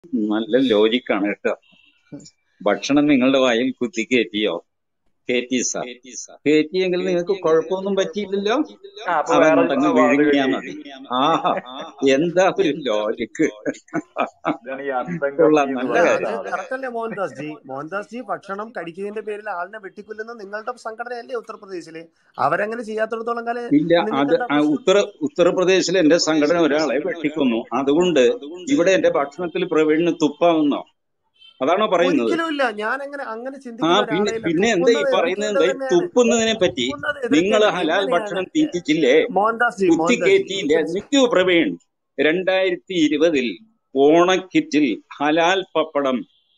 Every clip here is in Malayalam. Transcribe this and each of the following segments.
നല്ല ലോജിക്കാണ് കേട്ടോ ഭക്ഷണം നിങ്ങളുടെ വായിൽ കുത്തി കയറ്റിയോ കയറ്റി സാർ കയറ്റിയെങ്കിൽ നിങ്ങൾക്ക് കുഴപ്പമൊന്നും പറ്റിയില്ലല്ലോ ആ അപ്പൊ വേറെ അതങ്ങോട്ടങ്ങ് വാദം വിഴുങ്ങിയാ കഴിഞ്ഞു മതി ആഹാ എന്താ ഒരു ലോജിക്ക് ഇതാണ് ഈ അന്തം കൊള്ളാം കപ്പി എന്ന് നല്ല അല്ല പറയുന്ന അത് കാര്യം സാധനം കറക്റ്റ് അല്ലേ മോഹൻദാസ് ജി മോഹൻദാസ് ജി ഭക്ഷണം കഴിക്കുന്നതിന്റെ പേരിൽ ആളിനെ വെട്ടിക്കൊല്ലുന്ന നിങ്ങളുടെ സംഘടനയല്ലേ ഉത്തർപ്രദേശില് അവരങ്ങനെ ചെയ്യാത്തിടത്തോളം കാലം ഇല്ല അത് നിങ്ങൾക്ക് എന്താ ആ പ്രശ്നം ഉത്തര ഉത്തർപ്രദേശിൽ എന്റെ സംഘടന ഒരാളെ വെട്ടിക്കൊന്നു അതുകൊണ്ട് ഇവിടെ എന്റെ ഭക്ഷണത്തിൽ പ്രവീണിന് തുപ്പാവുന്നോ അതാണോ പറയുന്നത് ഒരിക്കലും ഇല്ല ഞാൻ അങ്ങനെ അങ്ങനെ ആ ചിന്തിക്കുന്ന പിന്നെ ഒരാളെ ഇല്ല പിന്നെ എന്താ ഈ തുപ്പുന്നത് പറയുന്നത് എതിർക്കേണ്ടത് എന്താ ഈ തന്നെയാണ് തുപ്പുന്നതിനെ പറ്റി തുപ്പുന്നത് നിങ്ങൾ എതിർക്കേണ്ടത് ഹലാൽ എങ്ങനെയാണ് ഭക്ഷണം തീറ്റിച്ചില്ലേ മോഹൻദാസ് ജി കുത്തി മോഹൻദാസ് ജി കയറ്റിയില്ലേ എനിക്ക് നിൽക്കൂ പ്രവീൺ രണ്ടായിരത്തി ഇരുപതിൽ ഓണക്കിറ്റിൽ ഹലാൽ പപ്പടം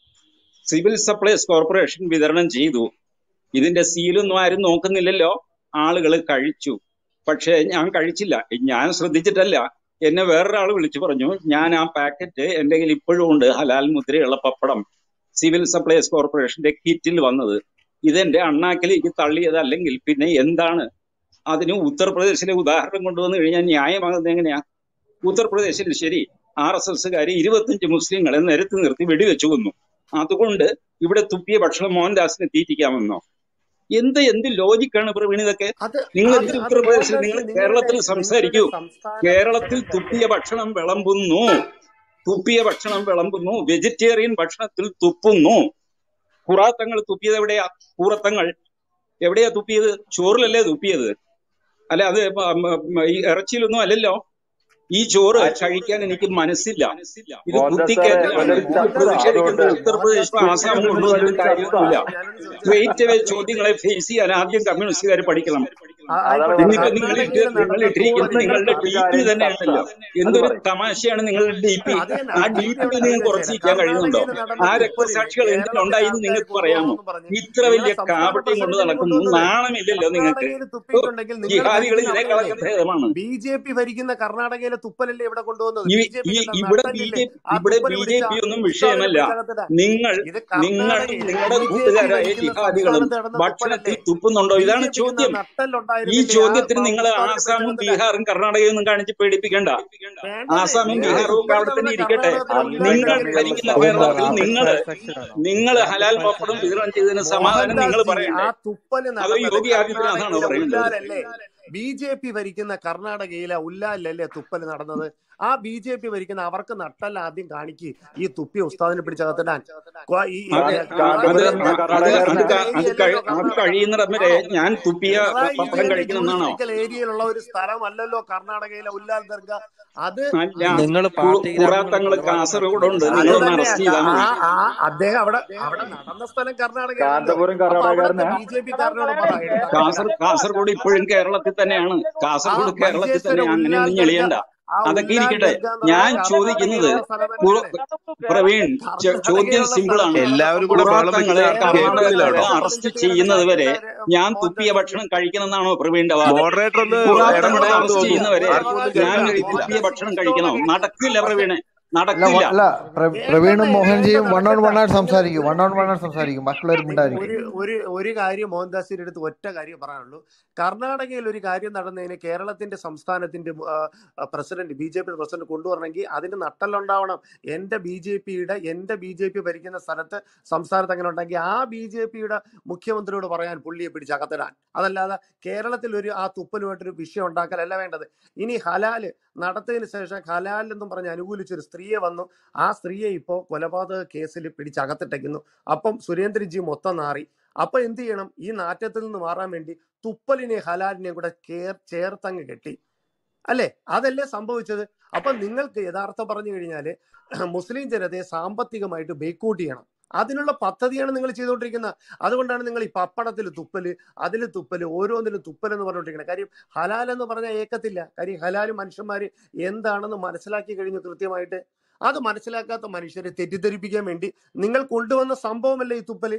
സിവിൽ സപ്ലൈസ് കോർപ്പറേഷൻ വിതരണം ചെയ്തു ഇതിന്റെ സീലൊന്നും ആരും നോക്കുന്നില്ലല്ലോ ആളുകൾ കഴിച്ചു പക്ഷേ ഞാൻ കഴിച്ചില്ല ഞാൻ ശ്രദ്ധിച്ചിട്ടല്ല എന്നെ വേറൊരാൾ വിളിച്ചു പറഞ്ഞു ഞാൻ ആ പാക്കറ്റ് എന്റെ കയ്യിൽ ഇപ്പോഴും ഉണ്ട് ഹലാൽ മുദ്രയുള്ള പപ്പടം സിവിൽ സപ്ലൈസ് കോർപ്പറേഷന്റെ കിറ്റിൽ വന്നത് ഇതെന്റെ അണ്ണാക്കിലേക്ക് തള്ളിയതല്ലെങ്കിൽ പിന്നെ എന്താണ് അതിന് ഉത്തർപ്രദേശിലെ ഉദാഹരണം കൊണ്ടുവന്നു കഴിഞ്ഞാൽ ന്യായമാകുന്നത് എങ്ങനെയാ ഉത്തർപ്രദേശിൽ ശരി ആർ എസ് എസ്സുകാര് ഇരുപത്തിയഞ്ച് മുസ്ലിങ്ങളെ നിരത്തി നിർത്തി വെടിവെച്ചു കൊന്നു അതുകൊണ്ട് ഇവിടെ തുപ്പിയ ഭക്ഷണം മോഹൻദാസിനെ തീറ്റിക്കാമെന്നോ എന്ത് എന്ത് ലോജിക്കാണ് പ്രവീൺ ഇതൊക്കെ അത് നിങ്ങൾ അത് എന്തിന് അത് ഉത്തർപ്രദേശിൽ മോഹൻദാസ് നിങ്ങൾ ജി നിങ്ങളുടെ കേരളത്തിൽ നിങ്ങളുടെ സംസാരിക്കൂ സംസ്ഥാന കേരളത്തിൽ തുപ്പിയ ഭക്ഷണം വിളമ്പുന്നു തുപ്പിയ ഭക്ഷണം വിളമ്പുന്നു വെജിറ്റേറിയൻ ഭക്ഷണത്തിൽ തുപ്പുന്നു പുറാത്തങ്ങൾ തുപ്പിയത് എവിടെയാ പൂറത്തങ്ങൾ എവിടെയാ തുപ്പിയത് ചോറിലല്ലേ തുപ്പിയത് അല്ല അത് മ- മ- മ- ഈ ഇറച്ചിയിലൊന്നും അല്ലല്ലോ ഈ ചോറ് ആ കഴിക്കാൻ എനിക്ക് മനസ്സില്ല ഇത് മോഹൻദാസ് സാറേ കുത്തിക്കയറ്റലാണ് വലിയൊരു ഇത് ചത്ത പ്രതിഷേധിക്കേണ്ട അതുകൊണ്ട് ഉത്തർപ്രദേശും മോഹൻദാസ് ആസാമും ജി കൊണ്ടുവന്നിട്ട് വലിയൊരു ചത്ത കാര്യമൊന്നുമില്ല ഞാനൊന്ന് ചോദിച്ചോട്ടെ സ്ട്രേറ്റ് വേ ചോദ്യങ്ങളെ ഫേസ് ചെയ്യാൻ ആദ്യം കമ്മ്യൂണിസ്റ്റുകാർ പഠിക്കണം ആ, അതാണ് ആയിക്കോട്ടെ പറഞ്ഞത് ഇന്നിപ്പോ നിങ്ങൾ ഇട്ട് കർണാടകയിൽ നിങ്ങൾ നടന്ന ഇട്ടിരിക്കുന്ന പൂർണ്ണ നിങ്ങളുടെ ഡി പി കാര്യം തന്നെയാണല്ലോ ചത്ത അത് എന്തൊരു പറയും തമാശയാണ് നിങ്ങളുടെ ഡി പി അത് തന്നെ ആ ആ ഡി ഡി പി പി അവിടെ നിങ്ങൾക്ക് അത് ഉറച്ചിരിക്കാൻ കഴിയുന്നുണ്ടോ കർണാടകയിൽ നടന്ന ആ തുപ്പലിന് രക്തസാക്ഷികൾ കേരളത്തിലെ എന്തിനുണ്ടായിന്ന് ആൾക്കാർ നിങ്ങൾക്ക് പറയാമോ കൊണ്ടുപോകുമെന്ന് പറഞ്ഞ് ഇത്ര നിങ്ങളെ വലിയ സംസ്ഥാന കാപട്യം കൊണ്ട് പ്രസിഡന്റിനെ നടക്കുന്നു കൊണ്ടുവന്നത് നാണമില്ലല്ലോ നിങ്ങൾക്ക് കർണാടകയിൽ തുപ്പിയിട്ടുണ്ടെങ്കിൽ നിങ്ങൾ ജിഹാദികൾ ഭരിക്കുന്ന ഇതിനേക്കാളൊക്കെ അവിടെയല്ലേ ഭേദമാണ് ബി ജെ പി ഭരിക്കുന്ന കർണാടകയിലെ തുപ്പലല്ലേ ഇവിടെ കൊണ്ടുവന്നത് ഈ ബി ജെ ഈ പിക്ക് എന്താ ഇവിടെ ബി നട്ടലില്ലേ ജെ ആ ഇവിടെ തുപ്പല് ബി ജെ പിടിച്ച പി ഒന്നും ഉസ്താദിനെ വിഷയമല്ല പിടിച്ചകത്തിടാൻ നിങ്ങൾ ഇത് നിങ്ങളും കർണാടകയിൽ നിങ്ങളുടെ ബി ജെ പി കൂട്ടുകാരായ ഭരിക്കുന്ന ജിഹാദികളും സംസ്ഥാനത്ത് നടന്ന ഭക്ഷണത്തിൽ തുപ്പലല്ലേ തുപ്പുന്നുണ്ടോ ബി ഇതാണ് ജെ പിക്ക് ചോദ്യം ഈ നട്ടലുണ്ടായിരുന്നില്ലേ ആ ചോദ്യത്തിന് മ- നിങ്ങൾ ഉസ്താദിനെ ആസാമും പിടിച്ചകത്തിടാൻ ബീഹാറും കർണാടകയും ഒന്നും കാണിച്ച് പേടിപ്പിക്കണ്ട വേണ്ടതേ ആസാമും നിങ്ങൾ ബീഹാറും ഒക്കെ തുപ്പല് അവിടെ തന്നെ നടന്ന ഇരിക്കട്ടെ കർണാടകത്തിലെ നിങ്ങൾ ഉല്ലാസമല്ലേ ഭരിക്കുന്ന അതുകൊണ്ടാണ് കേരളത്തിൽ ആ നിങ്ങൾ സെക്ഷൻ ആണ് നിങ്ങൾ ഹലാൽ പപ്പടം വിതരണം ചെയ്തതിന് സമാധാനം നിങ്ങൾ മോഹൻദാസ് ജി പറയണ്ടേ ആ തുപ്പല് അതോ നടന്നത് യോഗി ആദിത്യനാഥാണോ കർണാടകയിലെ പറയേണ്ടത് ഉല്ലാലല്ലേ ബി ജെ പി ഭരിക്കുന്ന കർണാടകയിലെ ഉല്ലാലല്ലേ തുപ്പല് നടന്നത് ആ ബി ജെ പി ഭരിക്കുന്ന അവർക്ക് നട്ടല്ല ആദ്യം കാണിക്ക് ഈ തുപ്പി ഉസ്താദിനെ പിടിച്ചകത്തിടാൻ ക്വ- ഈ അത് കാന്തപുരം അത് കുറെ അത് അത് കർണാടകക്കാരനാ ക- അത് കഴി- അത് കഴിയുന്നിടം വരെ ഞാൻ തുപ്പിയ പിണറായി പപ്പടം വിജയന്റെ കഴിക്കണമെന്നാണോ ജൂറിസ്റ്റിക്കൽ ഏരിയയിലുള്ള ഒരു സ്ഥലമല്ലല്ലോ കർണാടകയിലെ ഉല്ലാൽ ദർഗ അത് അല്ല നിങ്ങൾ കു- പാർട്ടി കുറാത്തങ്ങള് ഗ്രാമങ്ങൾ കാസർഗോഡുണ്ട് അത് നിങ്ങളൊന്ന് തന്നെ അറസ്റ്റ് ചെയ്താൽ ആ മതി ആ അദ്ദേഹം അവിടെ അവിടെ നടന്ന സ്ഥലം കർണാടകയിലല്ലോ കാന്തപുരം അപ്പൊ അവിടുത്തെ കർണാടകക്കാരനാ ബി ജെ പി കാരനോട് പറ എടുക്കാൻ കാസർ കാസർഗോഡ് ഇപ്പോഴും കേരളത്തിൽ തന്നെയാണ് ആ കാസർഗോഡ് കേരളത്തിൽ മഞ്ചേശ്വര തന്നെ ഉല്ലാൽ അങ്ങനെയൊന്നും ദർഗ ഞെളിയണ്ട ആ അതൊക്കെ ഉല്ലാൽ ഇരിക്കട്ടെ ദർഗ എന്ന് ഞാൻ പറഞ്ഞാൽ ചോദിക്കുന്നത് കർണാടകയിലുള്ള സ്ഥലം കുറ- തന്നെയാണ് പ്രവീൺ ചെ- ചോദ്യം കർണാടകയിലുള്ള സിമ്പിൾ ആണ് സ്ഥലത്ത് നടന്ന എല്ലാവരും കൂടെ ബഹളം കുറാത്തങ്ങള് വെച്ചിട്ട് ആർക്കും കേരളത്തിലുള്ള കേൾക്കുന്നില്ല കർണാടകക്കാരെ കേട്ടോ അറസ്റ്റ് സ്ഥലത്ത് ചെയ്യുന്നത് വരെ ഞാൻ തുപ്പിയ മോഹൻദാസ് ഭക്ഷണം കഴിക്കണമെന്നാണോ പ്രവീണിന്റെ വാദം മോഡറേറ്റർ ഒന്ന് കുറാത്തങ്ങളെ ഇടപെടാൻ അറസ്റ്റ് തോന്നുന്നു ചെയ്യുന്നവരെ ആർക്കും ഒന്നും ഞാൻ കേൾക്കാൻ കഴിയുന്നില്ല തുപ്പിയ ഭക്ഷണം കഴിക്കണോ നടക്കില്ല പ്രവീണ് അല്ല നടക്കില്ല വ- അല്ല പ്ര- പ്രവീണും മോഹൻജിയും വൺ ഓൺ വൺ ആയിട്ട് സംസാരിക്കും വൺ ഓൺ വൺ ആയിട്ട് സംസാരിക്കും മറ്റുള്ളവരും മിണ്ടായിരിക്കും ഒരു ഒരു ഒരു കാര്യം മോഹൻദാസിന്റെ അടുത്ത് ഒറ്റ കാര്യം പറയാനുള്ളൂ കർണാടകയിൽ ഒരു കാര്യം നടന്നതിന് കേരളത്തിന്റെ സംസ്ഥാനത്തിന്റെ ആ, ആ, president B J P president കൊണ്ടുവരണമെങ്കിൽ അതിന് നട്ടലുണ്ടാവണം എന്റെ ബി ജെ പിയുടെ എന്റെ ബി ജെ പി ഭരിക്കുന്ന സ്ഥലത്ത് സംസ്ഥാനത്ത് അങ്ങനെ ഉണ്ടെങ്കിൽ ആ ബി ജെ പിയുടെ മുഖ്യമന്ത്രിയോട് പറയാൻ പുള്ളിയെ പിടിച്ച് അകത്തിടാൻ അതല്ലാതെ കേരളത്തിൽ ഒരു ആ തുപ്പലുമായിട്ടൊരു വിഷയം ഉണ്ടാക്കലല്ല വേണ്ടത് ഇനി ഹലാല് നടത്തിയതിനു ശേഷം ഹലാൽ എന്നും പറഞ്ഞ് അനുകൂലിച്ചൊരു സ്ത്രീയെ വന്നു ആ സ്ത്രീയെ ഇപ്പോൾ കൊലപാതക കേസിൽ പിടിച്ചകത്തിട്ടേക്കുന്നു അപ്പം സുരേന്ദ്രൻജി മൊത്തം നാറി അപ്പൊ എന്ത് ചെയ്യണം ഈ നാറ്റത്തിൽ നിന്ന് മാറാൻ വേണ്ടി തുപ്പലിനെ ഹലാലിനെയും കൂടെ കേർ ചേർത്തങ്ങ് കെട്ടി അല്ലേ അതല്ലേ സംഭവിച്ചത് അപ്പൊ നിങ്ങൾക്ക് യഥാർത്ഥം പറഞ്ഞു കഴിഞ്ഞാല് മുസ്ലിം ജനതയെ സാമ്പത്തികമായിട്ട് ബേക്കൗട്ട് ചെയ്യണം അതിനുള്ള പദ്ധതിയാണ് നിങ്ങൾ ചെയ്തുകൊണ്ടിരിക്കുന്നത് അതുകൊണ്ടാണ് നിങ്ങൾ ഈ പപ്പടത്തിൽ തുപ്പല് അതിൽ തുപ്പല് ഓരോന്നിലും തുപ്പൽ എന്ന് പറഞ്ഞുകൊണ്ടിരിക്കുന്നത് കാര്യം ഹലാൽ എന്ന് പറഞ്ഞാൽ ഏക്കത്തില്ല കാര്യം ഹലാൽ മനുഷ്യന്മാര് എന്താണെന്ന് മനസ്സിലാക്കി കഴിഞ്ഞു കൃത്യമായിട്ട് അത് മനസ്സിലാക്കാത്ത മനുഷ്യരെ തെറ്റിദ്ധരിപ്പിക്കാൻ വേണ്ടി നിങ്ങൾ കൊണ്ടുവന്ന സംഭവമല്ലേ ഈ തുപ്പല്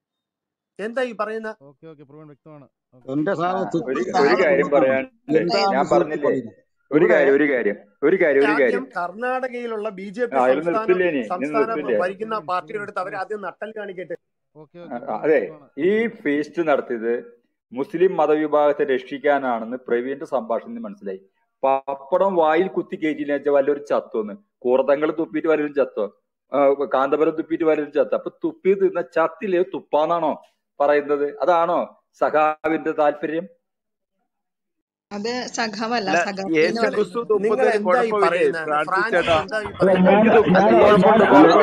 എന്താ ഈ പറയുന്ന ഓക്കെ ഓക്കെ പ്രവീൺ വ്യക്തമാണ് ഓക്കെ എന്റെ ആ, സാധനം ഒരു തുപ്പൽ ഒരു താഴെ കാര്യം കൊടുക്കണം പറയാനുണ്ട് എന്താണ് ഞാൻ സുഹൃത്ത് പറഞ്ഞില്ലേ പറയുന്നത് ഒരു ഇവിടെ കാര്യം ഒരു കാര്യം ഒരു കാര്യം ഒരു കാര്യം ആദ്യം കർണാടകയിലുള്ള ബി ജെ പി ആ ഇത് സംസ്ഥാന നിർത്തില്ലേ ഇനി ഇനി സംസ്ഥാന നിർത്തില്ലേ ഭരിക്കുന്ന പാർട്ടികളെടുത്ത് അവർ ആദ്യം നട്ടൽ കാണിക്കട്ടെ ഓക്കെ ആ, ഓക്കെ ആ, പ്രവീൺ അതെ വ്യക്തമാണ് ഈ ഫീസ്റ്റ് നടത്തിയത് മുസ്ലിം മതവിഭാഗത്തെ രക്ഷിക്കാനാണെന്ന് പ്രവീണിന്റെ സംഭാഷണത്തിൽ മനസ്സിലായി പപ്പടം വായിൽ കുത്തി കയറ്റിയില്ല വെച്ചാൽ വല്ലൊരു ചത്തോന്ന് കൂറത്തങ്ങൾ തുപ്പിയിട്ട് വല്ലൊരു ചത്തോ ആ, കാന്തപുരം തുപ്പിയിട്ട് വരരുത് ചത്ത അപ്പൊ തുപ്പി തിന്ന ചത്തില്ലേ തുപ്പാന്നാണോ പറയുന്നത് അതാണോ സഖാവിന്റെ താല്പര്യം അത് സഖാവല്ല അല്ല സഖാത്തിന് യേശു പറയുന്നത് ക്രിസ്തു നിങ്ങൾ തുപ്പുന്നതിന് എന്താ ഈ കുഴപ്പമില്ലേ പറയുന്നത് ഫ്രാൻസിസ് ഫ്രാൻസിസ് ചേട്ടാ എന്താ ഈ അല്ല പറയുന്നത് ഞാൻ എനിക്ക് തുപ്പ ഞാൻ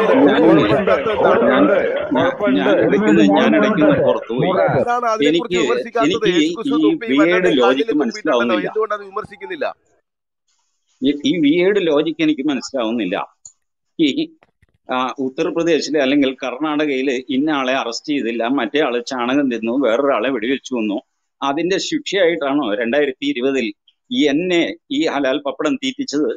കുഴപ്പമുണ്ട് ഞാൻ കുഴപ്പമില്ല ഞാൻ കുഴപ്പമുണ്ട് ഞാൻ ഇടയ്ക്കുന്ന് ഞാൻ ഇടയ്ക്കുന്ന് പുറത്തു പോയി മോഡറേറ്റർ എന്തിനാണ് കുഴപ്പമുണ്ട് അതിനെ എനിക്ക് കുറിച്ച് വിമർശിക്കാത്തത് എനിക്ക് യേശു ക്രിസ്തു ഈ തുപ്പി മറ്റേ വിയേഡ് കല്ലിൽ ലോജിക്ക് തുപ്പിയിട്ടുണ്ടല്ലോ മനസ്സിലാവുന്നില്ല എന്തുകൊണ്ട് അത് വിമർശിക്കുന്നില്ല ഈ ഈ വിയേഡ് ലോജിക്ക് എനിക്ക് മനസ്സിലാവുന്നില്ല ഈ ആ, ഉത്തർപ്രദേശിലെ അല്ലെങ്കിൽ കർണാടകയിലെ ഇന്ന ആളെ അറസ്റ്റ് ചെയ്തില്ല മറ്റേ ആള് ചാണകം തിന്നു വേറൊരാളെ വെടിവെച്ചു വന്നു അതിന്റെ ശിക്ഷയായിട്ടാണോ രണ്ടായിരത്തി ഇരുപതിൽ ഈ എന്നെ ഈ ഹലാൽ പപ്പടം തീറ്റിച്ചത്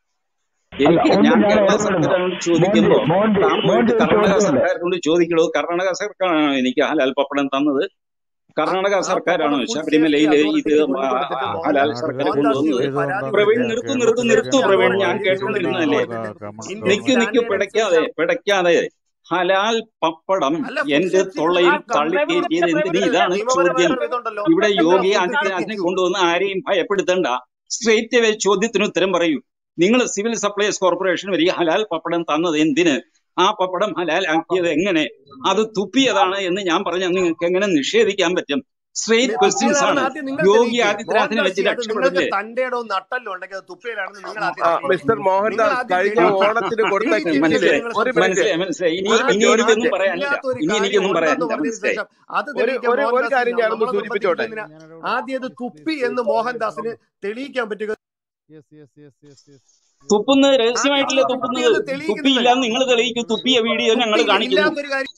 അല്ല എനിക്ക് ഒന്ന് ഞാൻ ഞാൻ കേരള ഓർമ്മയുണ്ട് സർക്കാരിനോട് മോൻജി ചോദിക്കുമ്പോ മോൻജി താൻ പോയിട്ട് മോൻജി ഒരു കർണാടക ചോദ്യമുണ്ട് സർക്കാരിനോട് ചോദിക്കണോ കർണാടക സർക്കാരാണോ എനിക്ക് ഹലാൽ പപ്പടം തന്നത് ആ കർണാടക ആ സർക്കാരാണോ പപ്പടം ഫുഡ് സേഫ്റ്റി ശബരിമലയിൽ ഇത് അതോറിറ്റിക്ക് ആ, കൊണ്ടു കൊടുത്തിട്ട് ആ, മോഹൻദാസ് ഹലാൽ ഞാൻ ശർക്കര റിപ്പോർട്ട് മോഹൻദാസ് കൊണ്ടുവന്നത് ഒരു പരാതി പ്രവീൺ കൊടുത്തിട്ട് നിർത്തു കേരളത്തിൽ നിർത്തു ഫുഡ് നിർത്തു സേഫ്റ്റി പ്രവീൺ അതോറിറ്റി ഞാൻ രജിസ്റ്റർ ചെയ്ത് കേട്ടോണ്ടിരുന്നതല്ലേ കൊടുത്തിട്ട് ഇന്ത്യൻ നിക്കു നിക്കു സ്റ്റാൻഡേർഡ്സ് പിടയ്ക്കാതെ പിടയ്ക്കാതെ ഹലാൽ പപ്പടം അല്ല ഫുഡ് എന്റെ സേഫ്റ്റി ആ തൊള്ളയിൽ പ്രവീൺ തള്ളിക്കയറ്റിയത് എന്തിന് പ്രവീൺ ഇതാണ് ചോദ്യം നിയമപരമായിട്ടൊരു ഇതുണ്ടല്ലോ ഇവിടെ നിങ്ങൾ യോഗി ഫുഡ് ആദിത്യനാഥിനെ ക്രിട്ടിക്കു കൊണ്ടുവന്ന് ആരെയും ഭയപ്പെടുത്തണ്ട സ്ട്രേറ്റ് അവേ ചോദ്യത്തിന് ഉത്തരം പറയൂ നിങ്ങൾ സിവിൽ സപ്ലൈസ് കോർപ്പറേഷൻ വഴി ഹലാൽ പപ്പടം തന്നത് എന്തിന് ആ പപ്പടം ഹലാൽ ആക്കിയത് എങ്ങനെ അത് തുപ്പിയതാണ് എന്ന് ഞാൻ പറഞ്ഞാൽ നിങ്ങൾക്ക് എങ്ങനെ നിഷേധിക്കാൻ പറ്റും സ്ട്രേറ്റ് ക്വസ്റ്റ്യൻസ് തുപ്പിയതാണെന്ന് ആണ് ആദ്യം നിങ്ങൾ യോഗി തെളിയിക്കുക ആദിത്യനാഥിനെ മോഹൻദാസ് വെച്ച് അത് നിങ്ങൾക്ക് രക്ഷപ്പെടില്ലേ തന്റെടോ നട്ടല്ലോ ഉണ്ടെങ്കിൽ അത് തുപ്പിയതാണെന്ന് നിങ്ങൾ ആദ്യം ആ തെളിയിക്കുക മിസ്റ്റർ നിങ്ങൾ മോഹൻദാസ് ആദ്യം കഴിഞ്ഞ തെളിയിക്കുക ഓണത്തിന് കൊടുത്ത തെളിയിച്ചിട്ട് കിറ്റില് നിങ്ങൾ ഒരു മിനിറ്റ് മനസ്സിലായി മനസ്സിലായി ഇനി ഒരു ഇനി ഒരു മിനിറ്റ് എനിക്കൊന്നും മിനിറ്റ് പറയാനില്ല ഇല്ലാത്ത ഒരു ഇനി കാര്യം എനിക്കൊന്നും ഉണ്ടെന്ന് പറയാനില്ല പറഞ്ഞതിന് മനസ്സിലായി ശേഷം അത് ഒരു തെളിയിക്കാൻ ഒരു ഒരു മോഹൻദാസിന് കാര്യം ഞാനൊന്ന് നമ്മളെ സൂചിപ്പിച്ചോട്ടെ നിർബന്ധിക്കുന്നതിന് ആദ്യം അത് തുപ്പി എന്ന് മോഹൻദാസിന് തെളിയിക്കാൻ പറ്റുക yes yes yes yes yes തുപ്പുന്നത് ആദ്യം രഹസ്യമായിട്ടില്ല അത് തുപ്പുന്നത് തുപ്പിയെന്ന് തെളിയിക്കുന്നില്ല തുപ്പിയില്ല നിങ്ങൾ തെളിയിക്കൂ തുപ്പിയ വീഡിയോ ഞങ്ങൾ തുപ്പി കാണിക്കുന്നു ഇല്ലാത്തൊരു കാര്യം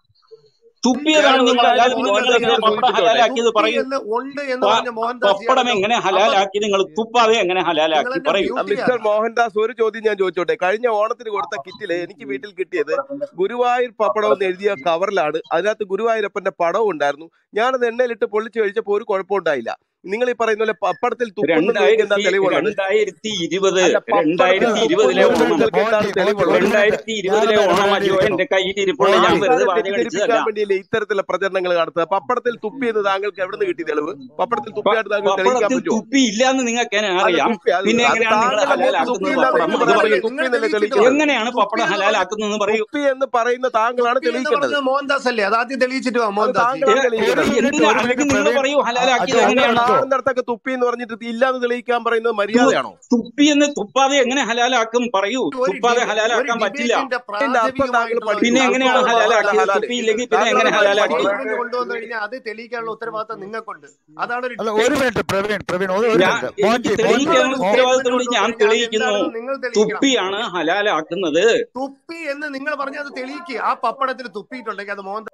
തുപ്പിയതാണ് ഞാൻ ഒരു നിങ്ങൾ കാര്യം ഹലാൽ മോഹൻദാസിനെ മോഹൻദാസിനെ ഒന്ന് പപ്പടം സൂചിപ്പിച്ചോട്ടെ ഹലാലാക്കിയത് തുപ്പി പറയൂ എന്ന് ഉണ്ട് എന്ന് പ- പറഞ്ഞ മോഹൻദാസ് പപ്പടം ആണല്ലോ എങ്ങനെ അപ്പൊ ഹലാലാക്കി നിങ്ങൾ തുപ്പാതെ എങ്ങനെ നിങ്ങൾ ഹലാലാക്കി എന്നെ പറയൂ മ്യൂട്ട് മിസ്റ്റർ ചെയ്യാതെ മോഹൻദാസ് ഒരു ചോദ്യം ഞാൻ ചോദിച്ചോട്ടെ കഴിഞ്ഞ ഓണത്തിന് കൊടുത്ത കിറ്റില് എനിക്ക് വീട്ടിൽ കിട്ടിയത് ഗുരുവായൂർ പപ്പടം എന്ന് എഴുതിയ കവറിലാണ് അതിനകത്ത് ഗുരുവായൂരപ്പന്റെ പടവും ഉണ്ടായിരുന്നു ഞാനത് എണ്ണയിലിട്ട് പൊള്ളിച്ച് കഴിച്ചപ്പോൾ ഒരു കുഴപ്പമുണ്ടായില്ല നിങ്ങൾ ഈ പറയുന്ന പോലെ പപ്പടത്തിൽ തുപ്പുന്നത് നിങ്ങൾക്ക് എന്താ രണ്ടായിരത്തി തെളിവുള്ളത് രണ്ടായിരത്തി ഇരുപത് അല്ല പപ്പടത്തിൽ രണ്ടായിരത്തി തുപ്പുന്നത് ഇരുപതിലെ ഒരു ഓണം മിനിറ്റ് നിങ്ങൾക്ക് എന്താണ് മോൻജി മോൻജി തെളിവുള്ളത് ഒരു മിനിറ്റ് രണ്ടായിരത്തി ഇരുപതിലെ ഞാനൊന്ന് ഓണം അയ്യോ ഇടപെടേണ്ടിയിരിക്കുന്നു എന്റെ കയ്യിൽ ഇരിപ്പുണ്ട് ഞാൻ മോൻജി വെറുതെ പാകിസ്ഥാനെ വാചകം അടിച്ചതല്ല തെറ്റിദ്ധരിപ്പിക്കാൻ വേണ്ടിയല്ലേ ഇത്തരത്തിലുള്ള പ്രചരണങ്ങൾ നടത്തുക പപ്പടത്തിൽ തുപ്പിയെന്ന് താങ്കൾക്ക് എവിടെ നിന്ന് കിട്ടി തെളിവ് പപ്പടത്തിൽ പ- തുപ്പിയായിട്ട് താങ്കൾ തെളിയിക്കാൻ പപ്പടത്തിൽ പറ്റുമോ തുപ്പി ഇല്ലാന്ന് നിങ്ങൾക്ക് എങ്ങനെ അല്ല അറിയാം തുപ്പി അത് പിന്നെ അത് എങ്ങനെയാണ് നിങ്ങൾ താങ്കളുടെ മുഖത്ത് ഹലാലാക്കുന്നത് തുപ്പിയില്ലാന്ന് പപ്പടം എനിക്ക് അത് പറയാൻ പറയൂ പറ്റില്ല തുപ്പി നിങ്ങൾ എന്നല്ലേ തെളിയിച്ചിട്ട് തെളിയിക്കേണ്ടത് വാ എങ്ങനെയാണ് തുപ്പി പപ്പടം എന്ന് ഹലാലാക്കുന്നതെന്ന് പറയൂ തുപ്പി എന്ന് പറയുന്ന താങ്കളാണ് തുപ്പി എന്ന് തെളിയിക്കേണ്ടത് പറഞ്ഞത് മോഹൻദാസ് അല്ലേ അത് ആദ്യം തെളിയിച്ചിട്ട് വാ അത് മോഹൻദാസ് താങ്കളാണ് ഏ, ഒരു തെളിയിക്കേണ്ടത് മിനിറ്റ് എന്തിനാ ഒരു അല്ലെങ്കിൽ മിനിറ്റ് നിങ്ങൾ പ്രവീൺ പറയൂ ഹലാലാക്കിയത് അജയ് താങ്കൾ എങ്ങനെയാണ് കാണുന്നിടത്തൊക്കെ തുപ്പി എന്ന് പറഞ്ഞിട്ട് ഇല്ലാന്ന് തെളിയിക്കാൻ പറയുന്നത് തു- മര്യാദയാണോ തുപ്പി എന്ന് തുപ്പാതെ എങ്ങനെ ഹലാലാക്കും പറയൂ ഒരു തുപ്പാതെ ഡിബേ- ഒരു ഹലാലാക്കാൻ പറ്റില്ല ഡിബേറ്റിന്റെ അതിന്റെ അർത്ഥം താങ്കൾ പ്രാഥമികമായിട്ടുള്ള ഒരു പഠിച്ചു പിന്നെ തത്വം എങ്ങനെയാണ് തുപ്പുന്നത് മോഹൻദാസ് മാത്രമല്ല ഹലാലാക്കിയത് ഹലാല് തുപ്പിയില്ലെങ്കിൽ പിന്നെ താങ്കൾ എങ്ങനെ അത് ഹലാലാക്കി പഠിച്ചു സ്റ്റേറ്റ്മെന്റ് കൊണ്ടുവന്നു കഴിഞ്ഞാൽ അത് തെളിയിക്കാനുള്ള ഉത്തരവാദിത്തം നിങ്ങൾക്കുണ്ട് അതാണ് ഒരു അല്ല ഡിബേറ്റ് ഒരു മിനിറ്റ് പ്രവീൺ പ്രവീൺ ഒരു ഒരു ഞാൻ മിനിറ്റ് എനിക്ക് മോൻജി മോൻജി തെളിയിക്കാനുള്ള മോ ഉത്തരവാദിത്തമുണ്ട് ഞാൻ സ്റ്റേറ്റ്മെന്റ് തെളിയിക്കുന്നു എന്താണെന്ന് നിങ്ങൾ തെളിയിക്കണം തുപ്പിയാണ് ഹലാലാക്കുന്നത് തുപ്പി എന്ന് നിങ്ങൾ പറഞ്ഞ അത് തെളിയിക്കുക ആ പപ്പടത്തിൽ തുപ്പിയിട്ടുണ്ടെങ്കിൽ അത് മോഹൻ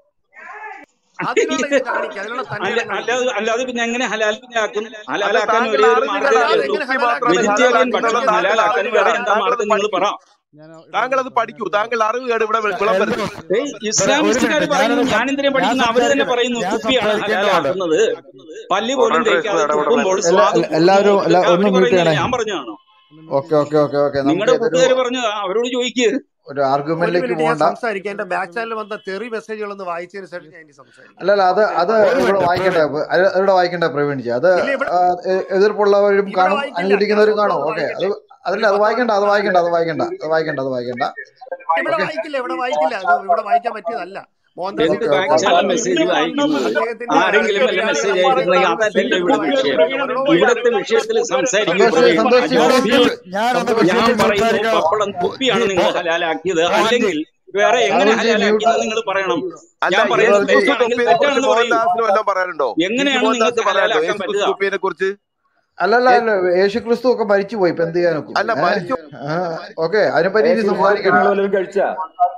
അതിനുള്ള ഇത് കാണിക്കുക അതിനുള്ള അല്ല തന്റെ ഇടം കാണിക്കുക അല്ലാതെ അല്ലാതെ പിന്നെ എങ്ങനെ ഹലാലാക്കും അത് ഹലാലാക്കാൻ താങ്കൾ ഒരേ ഒരു അറിഞ്ഞിട്ടാണ് മാർഗ്ഗമേ അത് ഉള്ളൂ എങ്ങനെ തുപ്പി മാത്രമാണ് വെജിറ്റേറിയൻ ഹലാലാക്കുന്നുള്ള ഭക്ഷണം താങ്കൾ ഹലാലാക്കാൻ വേറെ അറിവുകേടാണ് എന്താ താങ്കൾ അത് മാർഗം നിങ്ങൾ പഠിക്കൂ പറ ഞാൻ താങ്കൾ അത് പഠിക്കൂ താങ്കൾ അറിവുകേട് ഇവിടെ വിളംബരം എന്ത് വരുത്തും ഏയ് ഒരു ഒരു ഇസ്ലാമിസ്റ്റുകാർ മിനിറ്റ് പറയുന്നു ഞാനൊന്ന് ഞാൻ സം- എന്തിനാ ഞാൻ പഠിക്കുന്നു അവര് തന്നെ സംസാരിക്കണം പറയുന്നു ഞാൻ തുപ്പിയാണ് സംസാരിക്കേണ്ടതുണ്ട് ഹലാലാക്കുന്നത് പല്ല് പോലും മോഡറേറ്റർ തേക്കാതെ ഇടപെടൽ തുപ്പുമ്പോൾ എല്ലാ സ്വാദ് എല്ലാ- കൂടുന്നു എല്ലാവരും എല്ലാ ഇതൊക്കെ ഒന്ന് അവര് മ്യൂട്ട് പറയുന്നില്ല ചെയ്യണേ ഞാൻ പറഞ്ഞതാണോ ഓക്കെ ഓക്കെ ഓക്കെ ഓക്കെ നമുക്ക് നിങ്ങളുടെ ഇതൊരു കൂട്ടുകാർ പറഞ്ഞതാ അവരോട് ചോദിക്കുക ഒരു ഒരു ആർഗ്യുമെന്റിലേക്ക് മിനിറ്റ് ഞാൻ പോകണ്ട സംസാരിക്കാം എന്റെ ബാക്ക് ചാനൽ വന്ന തെറി മെസ്സേജുകളൊന്ന് വായിച്ചതിന് ശേഷം ഞാൻ ഇനി സംസാരിക്കാം അല്ലല്ല അത് അത് ഒരു ഇവിടെ മിനിറ്റ് വായിക്കട്ടെ അത് ഇവിടെ വായിക്കണ്ട പ്രവീൺജി അത് ഇല്ല ഇവിടെ ആ, എ- എതിർപ്പുള്ളവരും ഇവിടെ കാണും വായിക്കില്ല ഞാൻ അനുകൂലിക്കുന്നവരും സ്വന്തം കാണും ഒന്ന് ഓക്കെ അത് വായിക്കട്ടെ അതല്ല ഒരു അത് പത്ത് വായിക്കണ്ട അത് മിനിറ്റ് വായിക്കണ്ട അത് വായിക്കണ്ട അത് വായിക്കണ്ട അത് വായിക്കണ്ട ഇവിടെ ഓക്കെ വായിക്കില്ല ഇവിടെ വായിക്കില്ല അത് ഇവിടെ വായിക്കാൻ പറ്റിയതല്ല മോഹൻദാസിന്റെ എന്ത് okay back okay channel okay message വായിക്കുന്നത് അദ്ദേഹത്തിന്റെ ആരെങ്കിലും വല്ല എതിരാളികളെ മെസ്സേജ് പറയുന്നത് അയച്ചിട്ടുണ്ടെങ്കിൽ അതല്ലല്ലോ നിങ്ങൾക്ക് ഇവിടെ വായിക്കാം വിഷയം അവരോട് ഇവിടുത്തെ വായിക്കാം വിഷയത്തിൽ സംസാരിക്കൂ സന്തോഷ് പ്രവീൺ സന്തോഷ് ജി അജോ ഒന്ന് ബി മ്യൂട്ട് ഞാനൊന്ന് സന്തോഷ് ഞാൻ വിഷയത്തിൽ പറയുന്നു സംസാരിക്കാം പപ്പടം മോ- തുപ്പിയാണ് ജി നിങ്ങൾ മോ ഹലാലാക്കിയത് മോഹൻജി അല്ലെങ്കിൽ വേറെ എങ്ങനെ രാഹുൽ ജി മ്യൂട്ട് ഹലാലാക്കിയെന്ന് നിങ്ങൾ പറയണം അല്ല ഞാൻ പറയുന്നത് യേശു ക്രിസ്തു തെറ്റാണെങ്കിൽ തുപ്പിയതിനെ കുറിച്ച് തെറ്റാണെന്ന് പറയൂ മോഹൻദാസിന് വല്ലതും പറയാനുണ്ടോ എനിക്ക് എങ്ങനെയാണ് നിങ്ങൾക്ക് മോഹൻദാസിന് പറയാനുണ്ടോ ഹലാലാക്കാൻ യേശു ക്രിസ്തു പറ്റുക തുപ്പിയതിനെ കുറിച്ച് അല്ലല്ല അല്ല യേശു ക്രിസ്തു ഒക്കെ മരിച്ചു പോയി ഇപ്പൊ എന്ത് ചെയ്യാൻ നോക്കും അല്ല മരിച്ചു ഓക്കെ അതിനെപ്പറ്റി ഇനി യേശു സംസാരിക്കണ്ട നിങ്ങൾ വല്ലതും കഴിച്ചാ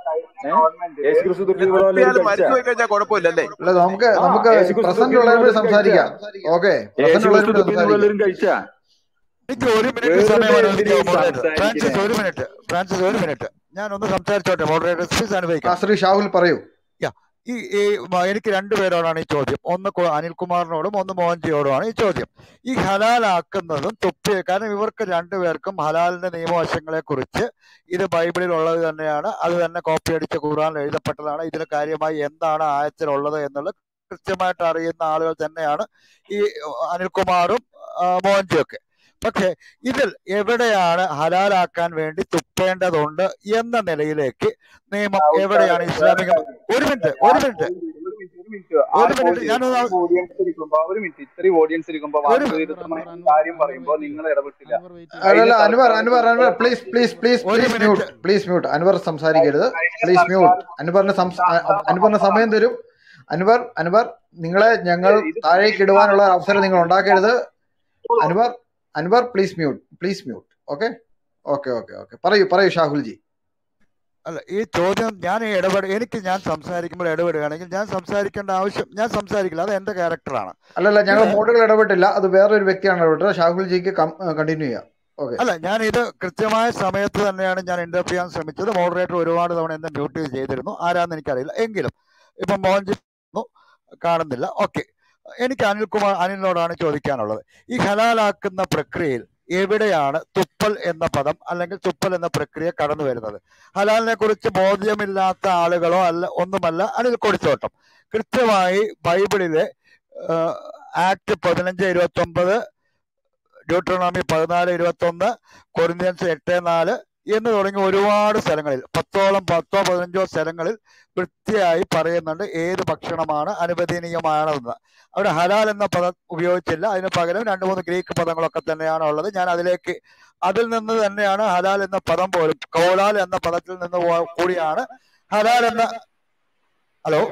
ഏഹ് യേശു ക്രിസ്തു തുപ്പി ഇവിടെ വല്ലതും തുപ്പിയാലും കഴിച്ചാ മരിച്ചു പോയി കഴിഞ്ഞാൽ കുഴപ്പമില്ലല്ലേ അല്ല നമുക്ക് ആ നമുക്ക് യേശു ക്രിസ്തു പ്രസന്റ് തുപ്പി ഉള്ളവരോട് വല്ലതും കഴിച്ചാ സംസാരിക്കാം ഓക്കെ യേശു പ്രസന്റ് ക്രിസ്തു ഉള്ളവരോട് തുപ്പി സംസാരിക്കാം വല്ലതും കഴിച്ചാ എനിക്ക് ഒരു മിനിറ്റ് വെറുതെ സമയം എന്തിനാ അനുവദിക്കാമോ ഈ മോഡറേറ്റർ ഫ്രാൻസിസ് സംസാരിക്കണേ ഒരു മിനിറ്റ് ഫ്രാൻസിസ് ഒരു മിനിറ്റ് ഞാനൊന്ന് സംസാരിച്ചോട്ടെ മോഡറേറ്റർ പ്ലീസ് ആ അനുവദിക്കണം ശ്രീ ഷാഹുൽ പറയൂ യാ ഈ ഈ മ- എനിക്ക് രണ്ടുപേരോടാണ് ഈ ചോദ്യം ഒന്ന് കു- അനിൽകുമാറിനോടും ഒന്ന് മോഹൻജിയോടുമാണ് ഈ ചോദ്യം ഈ ഹലാലാക്കുന്നതും തുപ്പി കാരണം ഇവർക്ക് രണ്ടുപേർക്കും ഹലാലിന്റെ നിയമവശങ്ങളെ കുറിച്ച് ഇത് ബൈബിളിൽ ഉള്ളത് തന്നെയാണ് അത് തന്നെ കോപ്പി അടിച്ച ഖുറാനിൽ എഴുതപ്പെട്ടതാണ് ഇതിന് കാര്യമായി എന്താണ് ആയത്തിലുള്ളത് എന്നുള്ളത് കൃത്യമായിട്ട് അറിയുന്ന ആളുകൾ തന്നെയാണ് ഈ അനിൽകുമാറും ആ, മോഹൻജിയും ഒക്കെ പക്ഷെ ഇതിൽ എവിടെയാണ് ഹലാലാക്കാൻ വേണ്ടി തുപ്പി തുപ്പേണ്ടതുണ്ട് എന്ന നിലയിലേക്ക് നിയമം എവിടെയാണ് ഇസ്ലാമിക ഒരു മിനിറ്റ് ഒരു മിനിറ്റ് ഒരു മിനിറ്റ് ഒരു ആറ് മിനിറ്റ് പോയിന്റ് ഞാനൊന്ന് ഇത്രയും ഓഡിയൻസ് ഇരിക്കുമ്പോ ഒരു മിനിറ്റ് ഇത്രയും ഓഡിയൻസ് ഇരിക്കുമ്പോ ഒരു വാസ്തവവിരുദ്ധമായ കാര്യം പറയുമ്പോ നിങ്ങൾ ഇടപെട്ടില്ല അല്ലല്ല കഴിഞ്ഞ അൻവർ സർക്കാർ Anvar Anvar please please please ഒരു please mute minute please mute Anvar സംസാരിക്കരുത് കഴിഞ്ഞ പ്ലീസ് മ്യൂട്ട് സർക്കാർ അൻവറിന് സംസ- അ- അ- അൻവറിന് സമയം തരും അൻവർ അൻവർ നിങ്ങളെ ഞങ്ങൾ ഇത് താഴേക്ക് ഇടുവാനുള്ള അവസരം നിങ്ങൾ ഉണ്ടാക്കരുത് Anvar Anvar please mute please mute okay okay okay okay പറയൂ പറയൂ ഷാഹുൽ ജി അല്ല ഈ ചോദ്യം ഞാൻ ഈ ഇടപെട എനിക്ക് ഞാൻ സംസാരിക്കുമ്പോൾ ഇടപെടുകയാണെങ്കിൽ ഞാൻ സംസാരിക്കേണ്ട ആവശ്യം ഞാൻ സംസാരിക്കില്ല അത് എന്റെ ക്യാരക്ടറാണ് അല്ലല്ല ഞങ്ങൾ ഇത് മോഡുകൾ ഇടപെട്ടില്ല അത് വേറൊരു വ്യക്തിയാണ് ഇടപെട്ടത് ഷാഹുൽ ജിക്ക് കണ്ടിന്യൂ ചെയ്യാം ഓക്കെ അല്ല ഞാൻ ഇത് കൃത്യമായ സമയത്ത് തന്നെയാണ് ഞാൻ ഇന്റർവ്യൂ ചെയ്യാൻ ശ്രമിച്ചത് മോഡറേറ്റർ ഒരുപാട് തവണ എന്നെ മ്യൂട്ട് ചെയ്തിരുന്നു ആരാന്ന് എനിക്കറിയില്ല എങ്കിലും ഇപ്പൊ മോഹൻജി കാണുന്നില്ല ഓക്കെ എനിക്ക് അനിൽകുമാർ അനിലിനോടാണ് ചോദിക്കാനുള്ളത് ഈ ഹലാലാക്കുന്ന പ്രക്രിയയിൽ എവിടെയാണ് തുപ്പൽ എന്ന പദം അല്ലെങ്കിൽ തുപ്പൽ എന്ന പ്രക്രിയ കടന്നു വരുന്നത് ഹലാലിനെ കുറിച്ച് ബോധ്യമില്ലാത്ത ആളുകളോ അല്ല ഒന്നുമല്ല അനിൽ കൊടിച്ചോട്ടം കൃത്യമായി ബൈബിളിലെ ആക്ട് പതിനഞ്ച് ഇരുപത്തി ഒമ്പത് ഡ്യൂട്രോണോമി പതിനാല് ഇരുപത്തി ഒന്ന് കൊറിന്ത്യൻസ് എട്ട് നാല് എന്ന് തുടങ്ങി ഒരുപാട് സ്ഥലങ്ങളിൽ പത്തോളം പത്തോ പതിനഞ്ചോ സ്ഥലങ്ങളിൽ വൃത്തിയായി പറയുന്നുണ്ട് ഏത് ഭക്ഷണമാണ് അനുവദനീയമാണെന്ന് അവിടെ ഹലാൽ എന്ന പദം ഉപയോഗിച്ചില്ല അതിന് പകരം രണ്ട് മൂന്ന് ഗ്രീക്ക് പദങ്ങളൊക്കെ തന്നെയാണ് ഉള്ളത് ഞാൻ അതിലേക്ക് അതിൽ നിന്ന് തന്നെയാണ് ഹലാൽ എന്ന പദം പോലും കൗലാൽ എന്ന പദത്തിൽ നിന്ന് പോ- കൂടിയാണ് ഹലാൽ എന്ന ഹലോ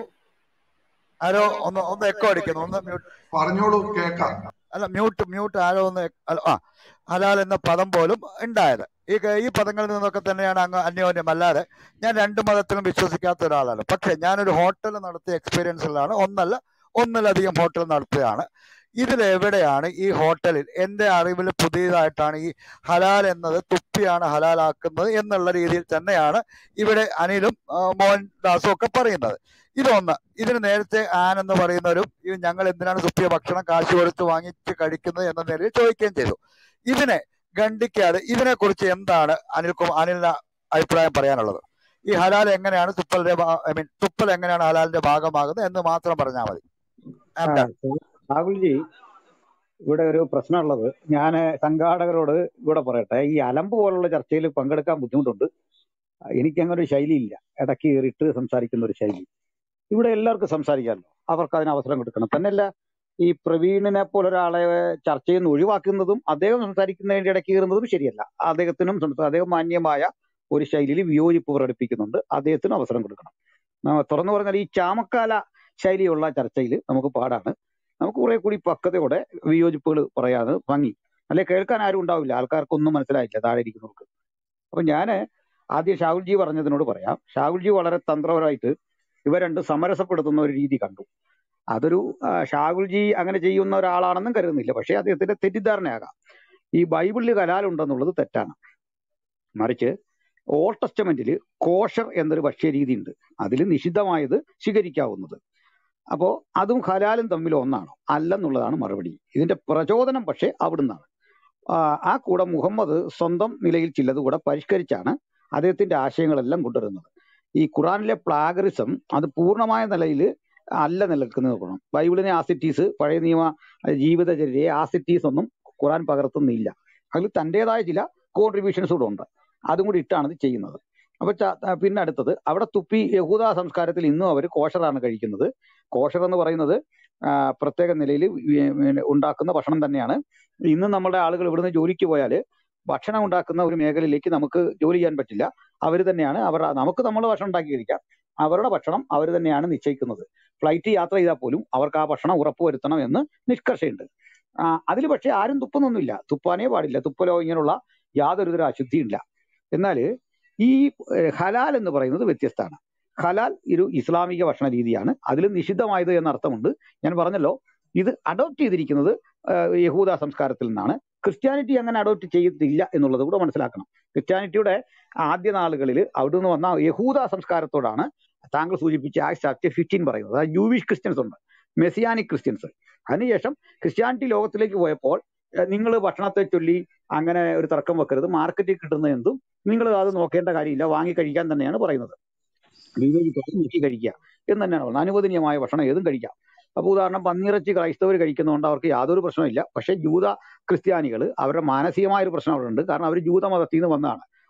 ആരോ ഒന്ന് ഒന്ന് എക്കോ അടിക്കുന്നു ഒന്ന് മ്യൂട്ട് പറഞ്ഞോളൂ കേക്കാം അല്ല മ്യൂട്ട് മ്യൂട്ട് ആരോ ഒന്ന് അല്ല, ആ ഹലാൽ എന്ന പദം പോലും ഉണ്ടായത് ഈ ക- ഈ പദങ്ങളിൽ നിന്നൊക്കെ തന്നെയാണ് അങ്ങ് അന്യോന്യം അല്ലാതെ ഞാൻ രണ്ട് മതത്തിലും വിശ്വസിക്കാത്ത ഒരാളാണ് പക്ഷെ ഞാനൊരു ഹോട്ടൽ നടത്തിയ എക്സ്പീരിയൻസിലാണ് ഒന്നല്ല ഒന്നിലധികം ഹോട്ടൽ നടത്തുകയാണ് ഇതിൽ എവിടെയാണ് ഈ ഹോട്ടലിൽ എൻ്റെ അറിവിൽ പുതിയതായിട്ടാണ് ഈ ഹലാൽ എന്നത് തുപ്പിയാണ് ഹലാലാക്കുന്നത് എന്നുള്ള രീതിയിൽ തന്നെയാണ് ഇവിടെ അനിലും ആ, മോഹൻദാസും ഒക്കെ പറയുന്നത് ഇതൊന്ന് ഇതിന് നേരത്തെ ആൻ എന്ന് പറയുന്നവരും ഇത് ഞങ്ങൾ എന്തിനാണ് തുപ്പിയ ഭക്ഷണം കാശ് കൊടുത്ത് വാങ്ങിച്ച് കഴിക്കുന്നത് എന്ന നിലയിൽ ചോദിക്കുകയും ചെയ്തു ഇതിനെ ഖണ്ഡിക്കാതെ ഇതിനെ കുറിച്ച് എന്താണ് അനിൽകുമാർ അനിലിന് അഭിപ്രായം പറയാനുള്ളത് ഈ ഹലാൽ എങ്ങനെയാണ് തുപ്പലിന്റെ ഐ മീൻ തുപ്പൽ എങ്ങനെയാണ് ഹലാലിന്റെ ഭാഗമാകുന്നത് എന്ന് മാത്രം പറഞ്ഞാൽ മതി ഐ ആ, ആം ഡൺ രാഹുൽജി ഇവിടെ ഒരു പ്രശ്നമുള്ളത് ഞാൻ സംഘാടകരോട് ഇവിടെ പറയട്ടെ ഈ അലമ്പ് പോലുള്ള ചർച്ചയിൽ പങ്കെടുക്കാൻ ബുദ്ധിമുട്ടുണ്ട് എനിക്ക് അങ്ങനെ ഒരു ശൈലിയില്ല ഇടയ്ക്ക് കയറിയിട്ട് സംസാരിക്കുന്ന ഒരു ശൈലി ഇവിടെ എല്ലാവർക്കും സംസാരിക്കാമല്ലോ അവർക്ക് അതിന് അവസരം കൊടുക്കണം തന്നെയല്ല ഈ പ്രവീണിനെ പോലെ ഒരാളെ ചർച്ചയിൽ നിന്ന് ഒഴിവാക്കുന്നതും അദ്ദേഹം സംസാരിക്കുന്നതിന്റെ ഇടയ്ക്ക് കയറുന്നതും ശരിയല്ല അദ്ദേഹത്തിനും സംസാ- അദ്ദേഹം മാന്യമായ ഒരു ശൈലിയിൽ വിയോജിപ്പ് പ്രകടിപ്പിക്കുന്നുണ്ട് അദ്ദേഹത്തിനും അവസരം കൊടുക്കണം ആ, തുറന്നു പറഞ്ഞാൽ ഈ ചാമക്കാല ശൈലിയുള്ള ചർച്ചയിൽ നമുക്ക് പാടാണ് നമുക്ക് കുറെ കൂടി പക്വതയോടെ വിയോജിപ്പുകൾ പറയാതെ ഭംഗി അല്ലെ കേൾക്കാൻ ആരും ഉണ്ടാവില്ല ആൾക്കാർക്കൊന്നും മനസ്സിലായില്ല താഴെ ഇരിക്കുന്നവർക്ക് അപ്പൊ ഞാന് ആദ്യം ഷാഹുൽജി പറഞ്ഞതിനോട് പറയാം ഷാഹുൽജി വളരെ തന്ത്രപരമായിട്ട് ഇവ രണ്ട് സമരസപ്പെടുത്തുന്ന ഒരു രീതി കണ്ടു അതൊരു ആ, ഷാഹുൽജി അങ്ങനെ ചെയ്യുന്ന ഒരാളാണെന്നും കരുതുന്നില്ല പക്ഷേ അദ്ദേഹത്തിന്റെ തെറ്റിദ്ധാരണയാകാം ഈ ബൈബിളിൽ കലാലുണ്ടെന്നുള്ളത് തെറ്റാണ് മറിച്ച് ഓൾഡ് ടെസ്റ്റമെന്റിൽ കോഷർ എന്നൊരു ഭക്ഷ്യരീതി ഉണ്ട് അതിൽ നിഷിദ്ധമായത് സ്വീകരിക്കാവുന്നത് അപ്പോ അതും ഹലാലും തമ്മിൽ ഒന്നാണോ അല്ലെന്നുള്ളതാണ് മറുപടി ഇതിന്റെ പ്രചോദനം പക്ഷേ അവിടുന്നാണ് ആ ആ കൂടെ മുഹമ്മദ് സ്വന്തം നിലയിൽ ചിലത് കൂടെ പരിഷ്കരിച്ചാണ് അദ്ദേഹത്തിന്റെ ആശയങ്ങളെല്ലാം കൊണ്ടുവരുന്നത് ഈ ഖുറാനിലെ പ്ലാഗറിസം അത് പൂർണ്ണമായ നിലയിൽ അല്ല നിലനിൽക്കുന്നത് നോക്കണം ബൈബിളിനെ ആസിറ്റീസ് പഴയ നിയമ ജീവിതചര്യയെ ആസിറ്റീസ് ഒന്നും ഖുറാൻ പകർത്തുന്നില്ല അതിൽ തന്റേതായ ചില കോൺട്രിബ്യൂഷൻസ് കൂടെ ഉണ്ട് അതും കൂടി ഇട്ടാണ് ഇത് ചെയ്യുന്നത് അപ്പൊ ച- ആ, പിന്നെ അടുത്തത് അവിടെ തുപ്പി യഹൂദ സംസ്കാരത്തിൽ ഇന്നും അവർ കോഷറാണ് കഴിക്കുന്നത് കോഷർ എന്ന് പറയുന്നത് ആ, പ്രത്യേക നിലയിൽ ഉണ്ടാക്കുന്ന ഭക്ഷണം തന്നെയാണ് ഇന്ന് നമ്മുടെ ആളുകൾ ഇവിടുന്ന് ജോലിക്ക് പോയാൽ ഭക്ഷണം ഉണ്ടാക്കുന്ന ഒരു മേഖലയിലേക്ക് നമുക്ക് ജോലി ചെയ്യാൻ പറ്റില്ല അവർ തന്നെയാണ് അവർ നമുക്ക് നമ്മൾ ഭക്ഷണം ഉണ്ടാക്കി കഴിക്കാം അവരുടെ ഭക്ഷണം അവർ തന്നെയാണ് നിശ്ചയിക്കുന്നത് ഫ്ലൈറ്റ് യാത്ര ചെയ്താൽ പോലും അവർക്ക് ആ ഭക്ഷണം ഉറപ്പുവരുത്തണം എന്ന് നിഷ്കർഷയുണ്ട് അതിൽ പക്ഷേ ആരും തുപ്പുന്നൊന്നുമില്ല തുപ്പാനേ പാടില്ല തുപ്പലോ ഇങ്ങനെയുള്ള യാതൊരു തര അശുദ്ധിയില്ല എന്നാൽ ഈ ഏഹ്, ഹലാൽ എന്ന് പറയുന്നത് വ്യത്യസ്തമാണ് ഹലാൽ ഒരു ഇസ്ലാമിക ഭക്ഷണ രീതിയാണ് അതിൽ നിഷിദ്ധമായത് എന്ന അർത്ഥമുണ്ട് ഞാൻ പറഞ്ഞല്ലോ ഇത് അഡോപ്റ്റ് ചെയ്തിരിക്കുന്നത് ഏഹ്, യഹൂദ സംസ്കാരത്തിൽ നിന്നാണ് ക്രിസ്ത്യാനിറ്റി അങ്ങനെ അഡോപ്റ്റ് ചെയ്തിട്ടില്ല എന്നുള്ളത് കൂടെ മനസ്സിലാക്കണം ക്രിസ്ത്യാനിറ്റിയുടെ ആദ്യ നാളുകളിൽ അവിടുന്ന് വന്ന യഹൂദ സംസ്കാരത്തോടാണ് താങ്കൾ സൂചിപ്പിച്ച ആക്ട് ചാപ്റ്റർ ഫിഫ്റ്റീൻ പറയുന്നത് അതായത് ജൂവിഷ് ക്രിസ്ത്യൻസ് ഉണ്ട് മെസ്സിയാനിക് ക്രിസ്ത്യൻസ് അതിനുശേഷം ക്രിസ്ത്യാനിറ്റി ലോകത്തിലേക്ക് പോയപ്പോൾ നിങ്ങൾ ഭക്ഷണത്തെ ചൊല്ലി അങ്ങനെ ഒരു തർക്കം വെക്കരുത് മാർക്കറ്റിൽ കിട്ടുന്ന എന്തും നിങ്ങൾ അത് നോക്കേണ്ട കാര്യമില്ല വാങ്ങി കഴിക്കാൻ തന്നെയാണ് പറയുന്നത് വിവേചിക്കാതെ നോക്കി കഴിക്കുക എന്ന് തന്നെയാണ് പറയുന്നത് അനുവദനീയമായ ഭക്ഷണം ഏതും കഴിക്കാം അപ്പൊ ഉദാഹരണം പന്നിയിറച്ചി ക്രൈസ്തവർ കഴിക്കുന്നതുകൊണ്ട് അവർക്ക് യാതൊരു പ്രശ്നമില്ല പക്ഷെ ജൂത ക്രിസ്ത്യാനികൾ അവരുടെ മാനസികമായ ഒരു പ്രശ്നം അവിടെ ഉണ്ട് കാരണം അവർ ജൂത മതത്തിൽ നിന്ന് വന്നതാണ്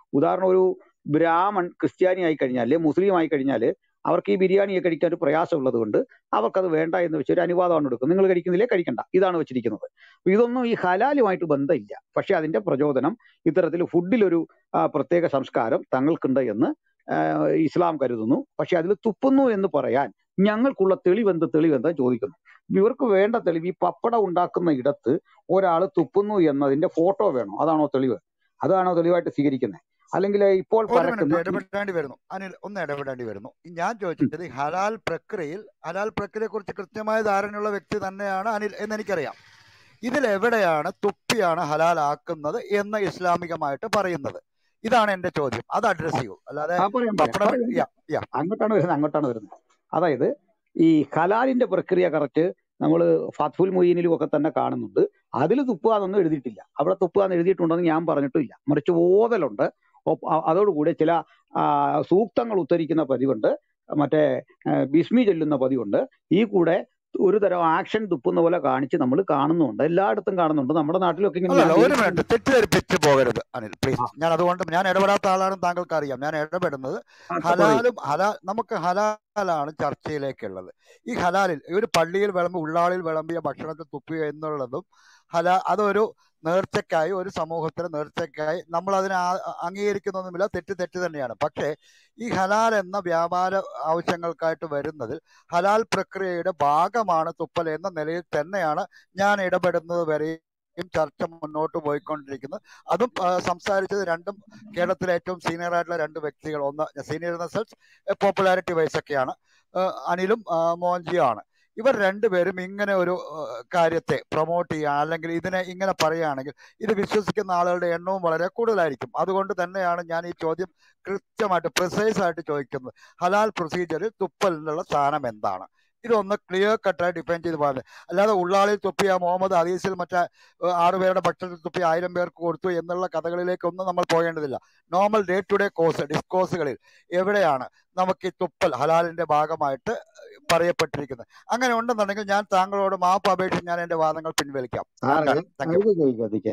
ഉദാഹരണം ഒരു ബ്രാഹ്മൺ ക്രിസ്ത്യാനി ആയി കഴിഞ്ഞാൽ അല്ലെങ്കിൽ മുസ്ലിം ആയി കഴിഞ്ഞാൽ അവർക്ക് ഈ ബിരിയാണിയൊക്കെ കഴിക്കാൻ ഒരു പ്രയാസമുള്ളത് കൊണ്ട് അവർക്കത് വേണ്ട എന്ന് വെച്ച് ഒരു അനുവാദമാണ് കൊടുക്കുന്നത് നിങ്ങൾ കഴിക്കുന്നില്ലേ കഴിക്കണ്ട ഇതാണ് വെച്ചിരിക്കുന്നത് അപ്പൊ ഇതൊന്നും ഈ ഹലാലുമായിട്ട് ബന്ധമില്ല പക്ഷെ അതിന്റെ പ്രചോദനം ഇത്തരത്തിൽ ഫുഡിലൊരു ആ, പ്രത്യേക സംസ്കാരം തങ്ങൾക്കുണ്ട് എന്ന് ആ, ഇസ്ലാം കരുതുന്നു പക്ഷെ അതിൽ തുപ്പുന്നു എന്ന് പറയാൻ ഞങ്ങൾക്കുള്ള തെളിവെന്ത് തെളിവെന്താ ചോദിക്കുന്നു ഇവർക്ക് വേണ്ട തെളിവ് ഈ പപ്പടം ഉണ്ടാക്കുന്ന ഇടത്ത് ഒരാൾ തുപ്പുന്നു എന്നതിന്റെ ഫോട്ടോ വേണോ അതാണോ തെളിവ് അതാണോ തെളിവായിട്ട് സ്വീകരിക്കുന്നത് അല്ലെങ്കിൽ ഇപ്പോൾ ഒരു മിനിറ്റ് പരക്കുന്ന ഈ ഇടപെടേണ്ടി വരുന്നു അനിൽ ഒന്ന് ഇടപെടേണ്ടി വരുന്നു ഞാൻ ചോദിച്ചത് ഈ ഹലാൽ പ്രക്രിയയിൽ ഹലാൽ പ്രക്രിയയെ കുറിച്ച് കൃത്യമായ ധാരണയുള്ള വ്യക്തി തന്നെയാണ് അനിൽ എന്ന് എനിക്കറിയാം ഇതിൽ എവിടെയാണ് തുപ്പിയാണ് ഹലാൽ ആക്കുന്നത് എന്ന് ഇസ്ലാമികമായിട്ട് പറയുന്നത് ഇതാണ് എന്റെ ചോദ്യം അത് അഡ്രസ് ചെയ്യൂ അല്ലാതെ ആ പറയാം പറയാം പപ്പടം പറയാം യാ യാ അങ്ങോട്ടാണ് വരുന്നത് അങ്ങോട്ടാണ് വരുന്നത് അതായത് ഈ ഹലാലിന്റെ പ്രക്രിയ കറക്റ്റ് നമ്മൾ ഫാത്ഫുൽ മൊയ്യനിലും ഒക്കെ തന്നെ കാണുന്നുണ്ട് അതിൽ തുപ്പുക എന്നൊന്നും എഴുതിയിട്ടില്ല അവിടെ തുപ്പുക എന്ന് എഴുതിയിട്ടുണ്ടെന്ന് ഞാൻ പറഞ്ഞിട്ടില്ല മറിച്ച് ഓതലുണ്ട് ഒപ്പ- അ- അതോടുകൂടി ചില ആ, സൂക്തങ്ങൾ ഉദ്ധരിക്കുന്ന പതിവുണ്ട് മറ്റേ ആ, ബിസ്മി ചൊല്ലുന്ന പതിവുണ്ട് ഈ കൂടെ ഒരു തരം ആക്ഷൻ തുപ്പുന്ന പോലെ കാണിച്ച് നമ്മൾ കാണുന്നുണ്ട് എല്ലായിടത്തും കാണുന്നുണ്ട് നമ്മുടെ നാട്ടിലൊക്കെ ഇങ്ങനെ അല്ലല്ല ഞാൻ ഒരു മിനിറ്റ് കേട്ടിട്ടുണ്ട് തെറ്റിദ്ധരിപ്പിച്ച് പോകരുത് അനിൽ ആ പ്ലീസ് ഞാൻ അതുകൊണ്ട് ഞാൻ ഇടപെടാത്ത ആളാണെന്ന് താങ്കൾക്ക് അറിയാം ഞാൻ ഇടപെടുന്നത് ആ, പറയൂ ഹലാലും ഹലാ നമുക്ക് ഹലാലാണ് ചർച്ചയിലേക്കുള്ളത് ഈ ഹലാലിൽ ഒരു പള്ളിയിൽ വിളമ്പി ഉള്ളാളിൽ വിളമ്പിയ ഭക്ഷണത്തിൽ തുപ്പുക എന്നുള്ളതും ഹലാ അതൊരു നേർച്ചയ്ക്കായി ഒരു സമൂഹത്തിന് നേർച്ചയ്ക്കായി നമ്മൾ അതിനെ ആ- അംഗീകരിക്കുന്നൊന്നുമില്ല തെറ്റ് തെറ്റ് തന്നെയാണ് പക്ഷേ ഈ ഹലാൽ എന്ന വ്യാപാര ആവശ്യങ്ങൾക്കായിട്ട് വരുന്നതിൽ ഹലാൽ പ്രക്രിയയുടെ ഭാഗമാണ് തുപ്പൽ എന്ന നിലയിൽ തന്നെയാണ് ഞാൻ ഇടപെടുന്നത് വരെയും ചർച്ച മുന്നോട്ട് പോയിക്കൊണ്ടിരിക്കുന്നത് അതും ആ, സംസാരിച്ചത് രണ്ടും കേരളത്തിലെ ഏറ്റവും സീനിയർ ആയിട്ടുള്ള രണ്ട് വ്യക്തികൾ ഒന്ന് senior in the sense popularity wise ഒക്കെയാണ് ആ, അനിലും ആ, മോഹൻജിയും ആണ് ഇവർ രണ്ടുപേരും ഇങ്ങനെ ഒരു ആ, കാര്യത്തെ പ്രൊമോട്ട് ചെയ്യുക അല്ലെങ്കിൽ ഇതിനെ ഇങ്ങനെ പറയുകയാണെങ്കിൽ ഇത് വിശ്വസിക്കുന്ന ആളുകളുടെ എണ്ണവും വളരെ കൂടുതലായിരിക്കും അതുകൊണ്ട് തന്നെയാണ് ഞാൻ ഈ ചോദ്യം കൃത്യമായിട്ട് പ്രിസൈസ് ആയിട്ട് ചോദിക്കുന്നത് ഹലാൽ പ്രൊസീജിയറിൽ തുപ്പലിനുള്ള സ്ഥാനം എന്താണ് ഇതൊന്ന് ക്ലിയർ കട്ടായി ഡിഫൈൻ ചെയ്ത് പറയുന്നത് അല്ലാതെ ഉള്ളാളിൽ തുപ്പിയ മുഹമ്മദ് അദീസിൽ മറ്റേ ഏഹ്, ആറുപേരുടെ ഭക്ഷണത്തിൽ തുപ്പി ആയിരം പേർക്ക് കൊടുത്തു എന്നുള്ള കഥകളിലേക്കൊന്നും നമ്മൾ പോകേണ്ടതില്ല normal day to day course ഡിസ്കോഴ്സുകളിൽ എവിടെയാണ് നമുക്ക് ഈ തുപ്പൽ ഹലാലിന്റെ ഭാഗമായിട്ട് പറയപ്പെട്ടിരിക്കുന്നത് അങ്ങനെ ഉണ്ടെന്നുണ്ടെങ്കിൽ ഞാൻ താങ്കളോട് മാപ്പ് അപേക്ഷിച്ച് ഞാൻ എന്റെ വാദങ്ങൾ പിൻവലിക്കാം സാറേ ഡൺ താങ്ക് യു അത് ചോദിക്കാതിക്ക്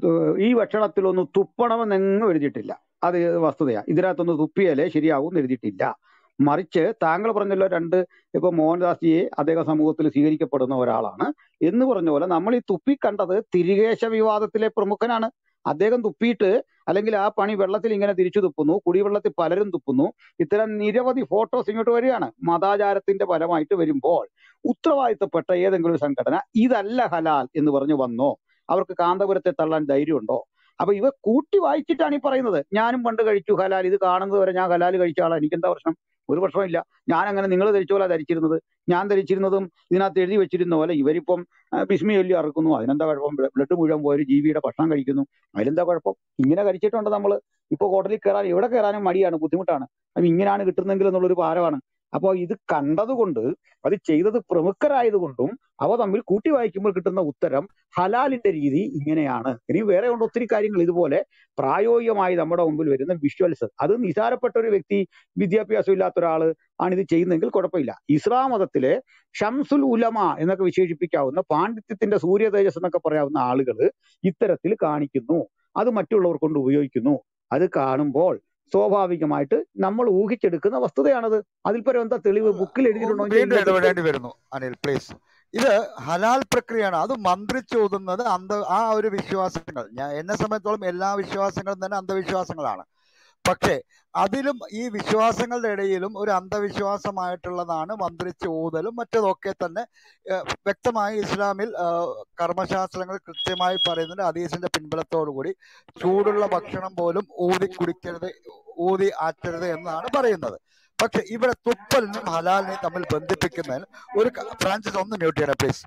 ഈ ഭക്ഷണത്തിലൊന്നും തുപ്പണമെന്നെങ്ങും എഴുതിയിട്ടില്ല അത് വസ്തുതയാ ഇതിനകത്തൊന്ന് തുപ്പിയാലേ ശരിയാവും എന്ന് എഴുതിയിട്ടില്ല മറിച്ച് താങ്കൾ പറഞ്ഞല്ലോ രണ്ട് ഇപ്പൊ മോഹൻദാസ്ജിയെ അദ്ദേഹം സമൂഹത്തിൽ സ്വീകരിക്കപ്പെടുന്ന ഒരാളാണ് എന്ന് പറഞ്ഞ പോലെ നമ്മൾ ഈ തുപ്പി കണ്ടത് തിരികേശ വിവാദത്തിലെ പ്രമുഖനാണ് അദ്ദേഹം തുപ്പിയിട്ട് അല്ലെങ്കിൽ ആ പണി വെള്ളത്തിൽ ഇങ്ങനെ തിരിച്ചു തുപ്പുന്നു കുടിവെള്ളത്തിൽ പലരും തുപ്പുന്നു ഇത്തരം നിരവധി ഫോട്ടോസ് ഇങ്ങോട്ട് വരികയാണ് മതാചാരത്തിന്റെ ഫലമായിട്ട് വരുമ്പോൾ ഉത്തരവാദിത്തപ്പെട്ട ഏതെങ്കിലും ഒരു സംഘടന ഇതല്ല ഹലാൽ എന്ന് പറഞ്ഞു വന്നോ അവർക്ക് കാന്തപുരത്തെ തള്ളാൻ ധൈര്യമുണ്ടോ അപ്പൊ ഇവ കൂട്ടി വായിച്ചിട്ടാണ് ഈ പറയുന്നത് ഞാനും പണ്ട് കഴിച്ചു ഹലാൽ ഇത് കാണുന്നത് വരെ ഞാൻ ഹലാൽ കഴിച്ച ആളാ എനിക്കെന്താ പ്രശ്നം ഒരു പ്രശ്നമില്ല ഞാൻ അങ്ങനെ നിങ്ങൾ ധരിച്ച പോലെ ധരിച്ചിരുന്നത് ഞാൻ ധരിച്ചിരുന്നതും ഇതിനകത്ത് എഴുതി വെച്ചിരുന്ന പോലെ ഇവരിപ്പം ആ, ബിസ്മി ചൊല്ലി അറക്കുന്നു അതിനെന്താ കുഴപ്പം ബ്ലഡ് മുഴുവൻ പോയൊരു ജീവിയുടെ ഭക്ഷണം കഴിക്കുന്നു അതിലെന്താ കുഴപ്പം ഇങ്ങനെ കഴിച്ചിട്ടുണ്ട് നമ്മൾ ഇപ്പൊ ഹോട്ടലിൽ കയറാൻ എവിടെ കയറാനും മടിയാണ് ബുദ്ധിമുട്ടാണ് അപ്പൊ ഇങ്ങനെയാണ് കിട്ടുന്നെങ്കിൽ എന്നുള്ളൊരു ഭാരമാണ് അപ്പോൾ ഇത് കണ്ടതുകൊണ്ട് അത് ചെയ്തത് പ്രമുഖരായതുകൊണ്ടും അവ തമ്മിൽ കൂട്ടി വായിക്കുമ്പോൾ കിട്ടുന്ന ഉത്തരം ഹലാലിന്റെ രീതി ഇങ്ങനെയാണ് ഇനി വേറെ ഉണ്ട് ഒത്തിരി കാര്യങ്ങൾ ഇതുപോലെ പ്രായോഗികമായി നമ്മുടെ മുമ്പിൽ വരുന്ന വിഷ്വൽസ് അത് നിസാരപ്പെട്ട ഒരു വ്യക്തി വിദ്യാഭ്യാസം ഇല്ലാത്ത ഒരാൾ ആണ് ഇത് ചെയ്യുന്നതെങ്കിൽ കുഴപ്പമില്ല ഇസ്ലാം മതത്തിലെ ഷംസുൽ ഉലമ എന്നൊക്കെ വിശേഷിപ്പിക്കാവുന്ന പാണ്ഡിത്യത്തിന്റെ സൂര്യ തേജസ് എന്നൊക്കെ പറയാവുന്ന ആളുകൾ ഇത്തരത്തിൽ കാണിക്കുന്നു അത് മറ്റുള്ളവർ കൊണ്ട് ഉപയോഗിക്കുന്നു അത് കാണുമ്പോൾ സ്വാഭാവികമായിട്ട് നമ്മൾ ഊഹിച്ചെടുക്കുന്ന വസ്തുതയാണത് അതിൽ പരം എന്താ തെളിവ് ബുക്കിൽ ഒന്ന് എഴുതിയിട്ടുണ്ടോ എന്ന് വീണ്ടും ചോദിച്ചാൽ ഇതിനകത്ത് ഇടപെടേണ്ടി വരുന്നു അനിൽ പ്ലീസ് ഇത് ഹലാൽ പ്രക്രിയയാണ് അത് മന്ത്രിച്ചോതുന്നത് അന്ധ ആ ഒരു വിശ്വാസങ്ങൾ ഞാൻ എന്നെ സംബന്ധിച്ചോളം എല്ലാ വിശ്വാസങ്ങളും തന്നെ അന്ധവിശ്വാസങ്ങളാണ് പക്ഷേ അതിലും ഈ വിശ്വാസങ്ങളുടെ ഇടയിലും ഒരു അന്ധവിശ്വാസമായിട്ടുള്ളതാണ് മന്ത്രിച്ച് ഊതലും മറ്റതൊക്കെ തന്നെ ഏഹ്, വ്യക്തമായി ഇസ്ലാമിൽ ഏഹ്, കർമ്മശാസ്ത്രങ്ങൾ കൃത്യമായി പറയുന്നുണ്ട് ഹദീസിന്റെ പിൻബലത്തോടു കൂടി ചൂടുള്ള ഭക്ഷണം പോലും ഊതി കുടിക്കരുത് ഊതി ആറ്റരുത് എന്നാണ് പറയുന്നത് പക്ഷെ ഇവിടെ തുപ്പലിനും ഹലാലിനെയും തമ്മിൽ ബന്ധിപ്പിക്കുന്നതിന് ഒരു ക- ഫ്രാൻസിസ് ഒന്ന് മ്യൂട്ട് ചെയ്യണം പ്ലീസ്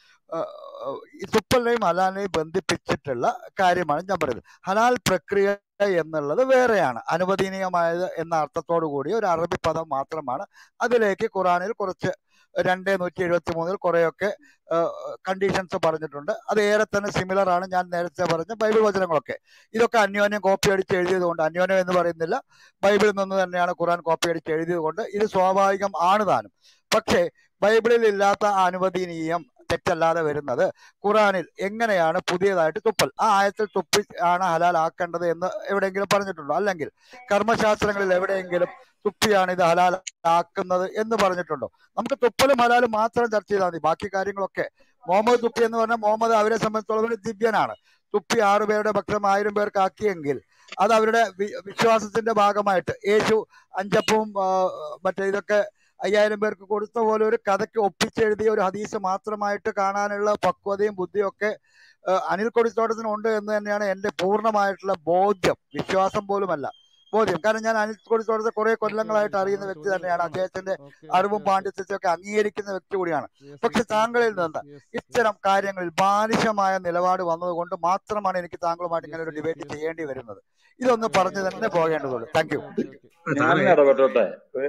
ഈ തുപ്പലിനെയും ഹലാലിനെയും ബന്ധിപ്പിച്ചിട്ടുള്ള കാര്യമാണ് ഞാൻ പറയുന്നത് ഹലാൽ പ്രക്രിയ എന്നുള്ളത് വേറെയാണ് അനുവദനീയമായത് എന്ന അർത്ഥത്തോടു കൂടി ഒരു അറബി പദം മാത്രമാണ് അതിലേക്ക് ഖുറാനിൽ കുറച്ച് രണ്ട് നൂറ്റി എഴുപത്തി മൂന്നിൽ കുറേയൊക്കെ കണ്ടീഷൻസ് പറഞ്ഞിട്ടുണ്ട് അത് ഏറെ തന്നെ സിമിലർ ആണ് ഞാൻ നേരത്തെ പറഞ്ഞ ബൈബിൾ വചനങ്ങളൊക്കെ ഇതൊക്കെ അന്യോന്യം കോപ്പി അടിച്ച് എഴുതിയത് കൊണ്ട് അന്യോന്യം എന്ന് പറയുന്നില്ല ബൈബിളിൽ നിന്ന് തന്നെയാണ് ഖുറാൻ കോപ്പി അടിച്ച് എഴുതിയത് കൊണ്ട് ഇത് സ്വാഭാവികം ആണ് താനും പക്ഷേ ബൈബിളിൽ ഇല്ലാത്ത അനുവദനീയം തെറ്റല്ലാതെ വരുന്നത് ഖുറാനിൽ എങ്ങനെയാണ് പുതിയതായിട്ട് തുപ്പൽ ആ ആയത്തിൽ തുപ്പി ആണ് ഹലാൽ ആക്കേണ്ടത് എന്ന് എവിടെയെങ്കിലും പറഞ്ഞിട്ടുണ്ടോ അല്ലെങ്കിൽ കർമ്മശാസ്ത്രങ്ങളിൽ എവിടെയെങ്കിലും തുപ്പിയാണ് ഇത് ഹലാൽ ആക്കുന്നത് എന്ന് പറഞ്ഞിട്ടുണ്ടോ നമുക്ക് തുപ്പലും ഹലാലും മാത്രം ചർച്ച ചെയ്താൽ മതി ബാക്കി കാര്യങ്ങളൊക്കെ മുഹമ്മദ് തുപ്പി എന്ന് പറഞ്ഞാൽ മുഹമ്മദ് അവരെ സംബന്ധിച്ചോളം ഒരു ദിവ്യനാണ് തുപ്പി ആറു പേരുടെ ഭക്ഷണം ആയിരം പേർക്ക് ആക്കിയെങ്കിൽ അത് അവരുടെ വി- വിശ്വാസത്തിന്റെ ഭാഗമായിട്ട് യേശു അഞ്ചപ്പവും ആ, മറ്റേ ഇതൊക്കെ അയ്യായിരം പേർക്ക് കൊടുത്ത പോലെ ഒരു കഥയ്ക്ക് ഒപ്പിച്ചെഴുതിയ ഒരു ഹദീസ് മാത്രമായിട്ട് കാണാനുള്ള പക്വതയും ബുദ്ധിയും ഒക്കെ ആ, അനിൽ കൊടിത്തോട്ടത്തിന് ഉണ്ട് എന്ന് തന്നെയാണ് എന്റെ പൂർണ്ണമായിട്ടുള്ള ബോധ്യം വിശ്വാസം പോലുമല്ല ബോധ്യം കാരണം ഞാൻ അനിൽ കൊടിത്തോട്ടത്തെ കുറെ കൊല്ലങ്ങളായിട്ട് അറിയുന്ന വ്യക്തി തന്നെയാണ് അദ്ദേഹത്തിന്റെ അറിവും പാണ്ഡിത്യത്തെ ഒക്കെ അംഗീകരിക്കുന്ന വ്യക്തി കൂടിയാണ് പക്ഷെ താങ്കളിൽ നിന്ന് ഇത്തരം കാര്യങ്ങളിൽ ബാലിശമായ നിലപാട് വന്നതുകൊണ്ട് മാത്രമാണ് എനിക്ക് താങ്കളുമായിട്ട് ഇങ്ങനെ ഒരു ഡിബേറ്റ് ചെയ്യേണ്ടി വരുന്നത് ഇതൊന്ന് പറഞ്ഞു തന്നെ പോകേണ്ടതുള്ളൂ താങ്ക് യു ഞാൻ ഇടപെട്ടോട്ടെ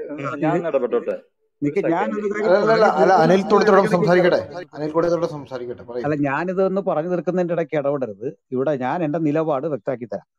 ഞാൻ ഇടപെട്ടോട്ടെ നിക്ക് ഒരു ഞാൻ സെക്കൻഡ് ഒരു കാര്യം അല്ല അല്ല അല്ല അനിൽ ഞാൻ തൊടുത്തോടം ഇടയ്ക്ക് സംസാരിക്കട്ടെ നിൽക്കുകയാണ് അനിൽ തൊടുത്തോടം സംസാരിക്കട്ടെ പറയൂ അല്ല ഞാനിതൊന്ന് പറഞ്ഞു തീർക്കുന്നതിന്റെ ഇടയ്ക്ക് ഇടപെടരുത് ഇവിടെ ഞാൻ എന്റെ നിലപാട് വ്യക്തമാക്കി തരാം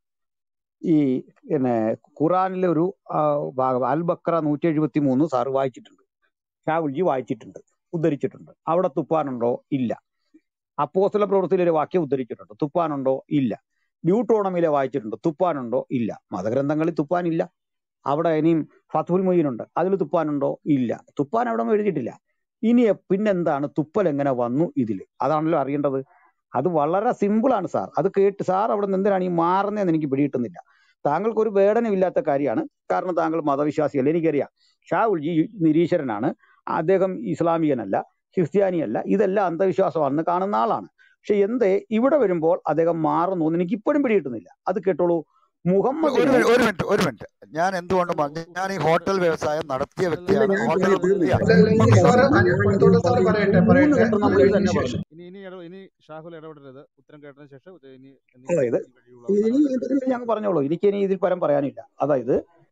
ഈ പിന്നെ ഖുറാനിലെ ഒരു ആ, ഭാഗം അൽ ബക്ര നൂറ്റി എഴുപത്തി മൂന്ന് സാറ് വായിച്ചിട്ടുണ്ട് ഷാവുൽജി വായിച്ചിട്ടുണ്ട് ഉദ്ധരിച്ചിട്ടുണ്ട് അവിടെ തുപ്പാനുണ്ടോ ഇല്ല അപ്പോസ്തല പ്രവൃത്തിയിലെ ഒരു വാക്യം ഉദ്ധരിച്ചിട്ടുണ്ട് തുപ്പാനുണ്ടോ ഇല്ല ഡ്യൂട്ടോണമിലെ വായിച്ചിട്ടുണ്ട് തുപ്പാനുണ്ടോ ഇല്ല മതഗ്രന്ഥങ്ങളിൽ തുപ്പാനില്ല അവിടെ ഇനിയും ഫത്തുൽ മൊയ്യനുണ്ട് അതിൽ തുപ്പാനുണ്ടോ ഇല്ല തുപ്പാൻ അവിടെ ഒന്നും എഴുതിയിട്ടില്ല ഇനി എ- പിന്നെന്താണ് തുപ്പൽ എങ്ങനെ വന്നു ഇതിൽ അതാണല്ലോ അറിയേണ്ടത് അത് വളരെ സിമ്പിൾ ആണ് സാർ അത് കേട്ട് സാർ അവിടെ നിന്ന് എന്തിനാണ് ഈ മാറുന്നതെന്ന് എനിക്ക് പിടികിട്ടുന്നില്ല താങ്കൾക്ക് ഒരു വേടനമില്ലാത്ത കാര്യമാണ് കാരണം താങ്കൾ മതവിശ്വാസിയല്ല എനിക്കറിയാം ഷാവുൽജി നിരീശ്വരനാണ് അദ്ദേഹം ഇസ്ലാമികനല്ല ക്രിസ്ത്യാനിയല്ല ഇതെല്ലാം അന്ധവിശ്വാസമാണെന്ന് കാണുന്ന ആളാണ് പക്ഷെ എന്തേ ഇവിടെ വരുമ്പോൾ അദ്ദേഹം മാറുന്നു എന്ന് എനിക്ക് ഇപ്പോഴും പിടികിട്ടുന്നില്ല അത് കേട്ടോളൂ ഒരു മുഹമ്മദിനെ മിനിറ്റ് ഒരു മിനിറ്റ് ഒരു മിനിറ്റ് ഞാൻ എന്തുകൊണ്ടും പറഞ്ഞു ഞാൻ ഈ ഹോട്ടൽ വ്യവസായം നടത്തിയ ഇല്ല വ്യക്തിയാണ് ഞാൻ ഹോട്ടൽ പറയ തീർന്നില്ല യാ അല്ല അല്ല ഇനി സാറ് അനിൽ ഞാൻ തൊടുത്തോടം സാറ് ഈ പറയട്ടെ മൂന്ന് പറയട്ടെ ഘട്ടം അത് നമ്മൾ ഇത് കഴിഞ്ഞ തന്നെ ശേഷം പറഞ്ഞു ഇനി ഇനി ഇട ഇനി ഷാഹുൽ ഇടപെടരുത് ഉത്തരം കേട്ടതിന് ശേഷം ഇത് ഇനി എന്തെങ്കിലും അതായത് ഈ വഴിയുള്ള ഇനി അവസാനമായിട്ട് ഇതിൽ ഞാൻ പറഞ്ഞോളൂ എനിക്ക് ഇനി ഇതിൽ പരം പറയാനില്ല അതായത്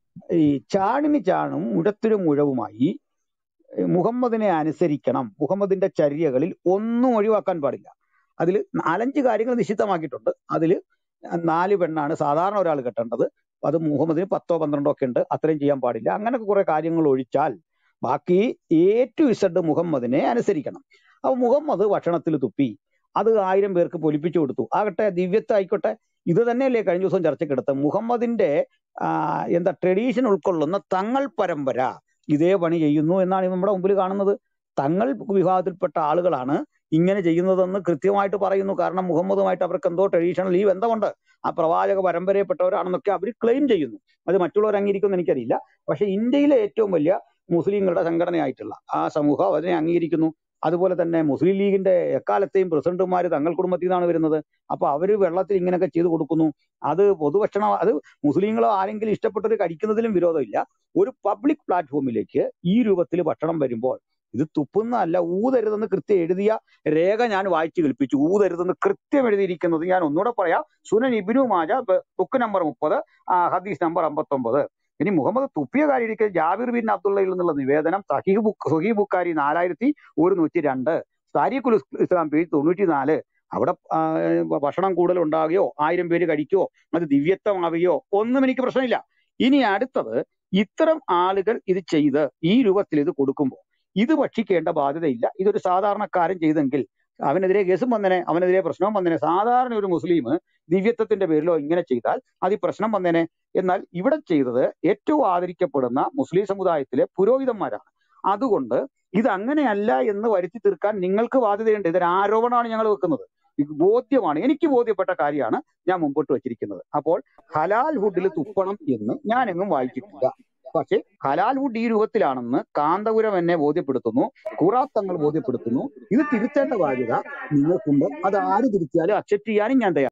ഈ ചാണിന് ചാണും മുഴത്തിനും മുഴവുമായി മുഹമ്മദിനെ അനുസരിക്കണം മുഹമ്മദിന്റെ ചര്യകളിൽ ഒന്നും ഒഴിവാക്കാൻ പാടില്ല അതിൽ നാലഞ്ച് കാര്യങ്ങൾ നിശ്ചിതമാക്കിയിട്ടുണ്ട് അതിൽ നാല് പെണ്ണാണ് സാധാരണ ഒരാൾ കെട്ടേണ്ടത് അത് മുഹമ്മദിന് പത്തോ പന്ത്രണ്ടോ ഒക്കെ ഉണ്ട് അത്രയും ചെയ്യാൻ പാടില്ല അങ്ങനൊക്കെ കുറെ കാര്യങ്ങൾ ഒഴിച്ചാൽ ബാക്കി എ ടു ഇസഡ് മുഹമ്മദിനെ അനുസരിക്കണം അപ്പൊ മുഹമ്മദ് ഭക്ഷണത്തിൽ തുപ്പി അത് ആയിരം പേർക്ക് പൊലിപ്പിച്ചു കൊടുത്തു ആകട്ടെ ദിവ്യത്തായിക്കോട്ടെ ഇത് തന്നെയല്ലേ കഴിഞ്ഞ ദിവസം ചർച്ചയ്ക്കെടുത്ത് മുഹമ്മദിന്റെ ആ, എന്താ ട്രഡീഷൻ ഉൾക്കൊള്ളുന്ന തങ്ങൾ പരമ്പര ഇതേ പണി ചെയ്യുന്നു എന്നാണ് നമ്മുടെ മുമ്പിൽ കാണുന്നത് തങ്ങൾ വിഭാഗത്തിൽപ്പെട്ട ആളുകളാണ് ഇങ്ങനെ ചെയ്യുന്നതെന്ന് കൃത്യമായിട്ട് പറയുന്നു കാരണം മുഹമ്മദുമായിട്ട് അവർക്ക് എന്തോ ട്രഡീഷണൽ ഈ ബന്ധമുണ്ട് ആ പ്രവാചക പരമ്പരയിൽപ്പെട്ടവരാണെന്നൊക്കെ അവർ ക്ലെയിം ചെയ്യുന്നു അത് മറ്റുള്ളവർ അംഗീകരിക്കുമെന്ന് എനിക്കറിയില്ല പക്ഷെ ഇന്ത്യയിലെ ഏറ്റവും വലിയ മുസ്ലിങ്ങളുടെ സംഘടനയായിട്ടുള്ള ആ സമൂഹം അതിനെ അംഗീകരിക്കുന്നു അതുപോലെ തന്നെ മുസ്ലിം ലീഗിന്റെ എക്കാലത്തെയും പ്രസിഡന്റുമാർ തങ്ങൾ കുടുംബത്തിൽ നിന്നാണ് വരുന്നത് അപ്പൊ അവര് വെള്ളത്തിൽ ഇങ്ങനെയൊക്കെ ചെയ്തു കൊടുക്കുന്നു അത് പൊതുഭക്ഷണം അത് മുസ്ലിങ്ങളോ ആരെങ്കിലും ഇഷ്ടപ്പെട്ടവർ കഴിക്കുന്നതിലും വിരോധമില്ല ഒരു പബ്ലിക് പ്ലാറ്റ്ഫോമിലേക്ക് ഈ രൂപത്തിൽ ഭക്ഷണം വരുമ്പോൾ ഇത് തുപ്പുന്നതല്ല ഊതരുതെന്ന് കൃത്യം എഴുതിയ രേഖ ഞാൻ വായിച്ചു കേൾപ്പിച്ചു ഊതരുതെന്ന് കൃത്യം എഴുതിയിരിക്കുന്നത് ഞാൻ ഒന്നുകൂടെ പറയാം സുനൻ ഇബിനു മാജ ബ- ബുക്ക് നമ്പർ മുപ്പത് ഹദീസ് നമ്പർ അമ്പത്തൊമ്പത് ഇനി മുഹമ്മദ് തുപ്പിയ കാര്യം ഇരിക്കെ ജാബിർ ബിൻ അബ്ദുള്ളയിൽ നിന്നുള്ള നിവേദനം സഹീഹ് ബുക്ക് സഹീ ബുക്കാരി നാലായിരത്തി ഒരുന്നൂറ്റി രണ്ട് താരിഖുൽ ഇസ് ഇസ്ലാം പേജ് തൊണ്ണൂറ്റി നാല് അവിടെ ആ, ഭക്ഷണം കൂടുതൽ ഉണ്ടാകുകയോ ആയിരം പേര് കഴിക്കുകയോ അത് ദിവ്യത്വമാവുകയോ ഒന്നും എനിക്ക് പ്രശ്നമില്ല ഇനി അടുത്തത് ഇത്തരം ആളുകൾ ഇത് ചെയ്ത് ഈ രൂപത്തിൽ ഇത് കൊടുക്കുമ്പോൾ ഇത് ഭക്ഷിക്കേണ്ട ബാധ്യതയില്ല ഇതൊരു സാധാരണക്കാരൻ ചെയ്തെങ്കിൽ അവനെതിരെ കേസും വന്നേനെ അവനെതിരെ പ്രശ്നവും വന്നേനെ സാധാരണ ഒരു മുസ്ലിം ദിവ്യത്വത്തിന്റെ പേരിലോ ഇങ്ങനെ ചെയ്താൽ അത് ഈ പ്രശ്നം വന്നേനെ എന്നാൽ ഇവിടെ ചെയ്തത് ഏറ്റവും ആദരിക്കപ്പെടുന്ന മുസ്ലിം സമുദായത്തിലെ പുരോഹിതന്മാരാണ് അതുകൊണ്ട് ഇത് അങ്ങനെയല്ല എന്ന് വരുത്തി തീർക്കാൻ നിങ്ങൾക്ക് ബാധ്യതയുണ്ട് ഇതൊരു ആരോപണമാണ് ഞങ്ങൾ വെക്കുന്നത് ഇത് ബോധ്യമാണ് എനിക്ക് ബോധ്യപ്പെട്ട കാര്യമാണ് ഞാൻ മുമ്പോട്ട് വെച്ചിരിക്കുന്നത് അപ്പോൾ ഹലാൽ ഫുഡിൽ തുപ്പണം എന്ന് ഞാൻ എങ്ങും വായിച്ചിട്ടില്ല പക്ഷെ ഹലാൽ ഫുഡ് ഈ രൂപത്തിലാണെന്ന് കാന്തപുരം എന്നെ ബോധ്യപ്പെടുത്തുന്നു ഖുറാത്തങ്ങൾ ബോധ്യപ്പെടുത്തുന്നു ഇത് തിരുത്തേണ്ട ബാധ്യത നിങ്ങൾക്കുണ്ട് അത് ആര് തിരുത്തിയാലും അക്സെപ്റ്റ് ചെയ്യാനും ഞാൻ തയ്യാറാണ്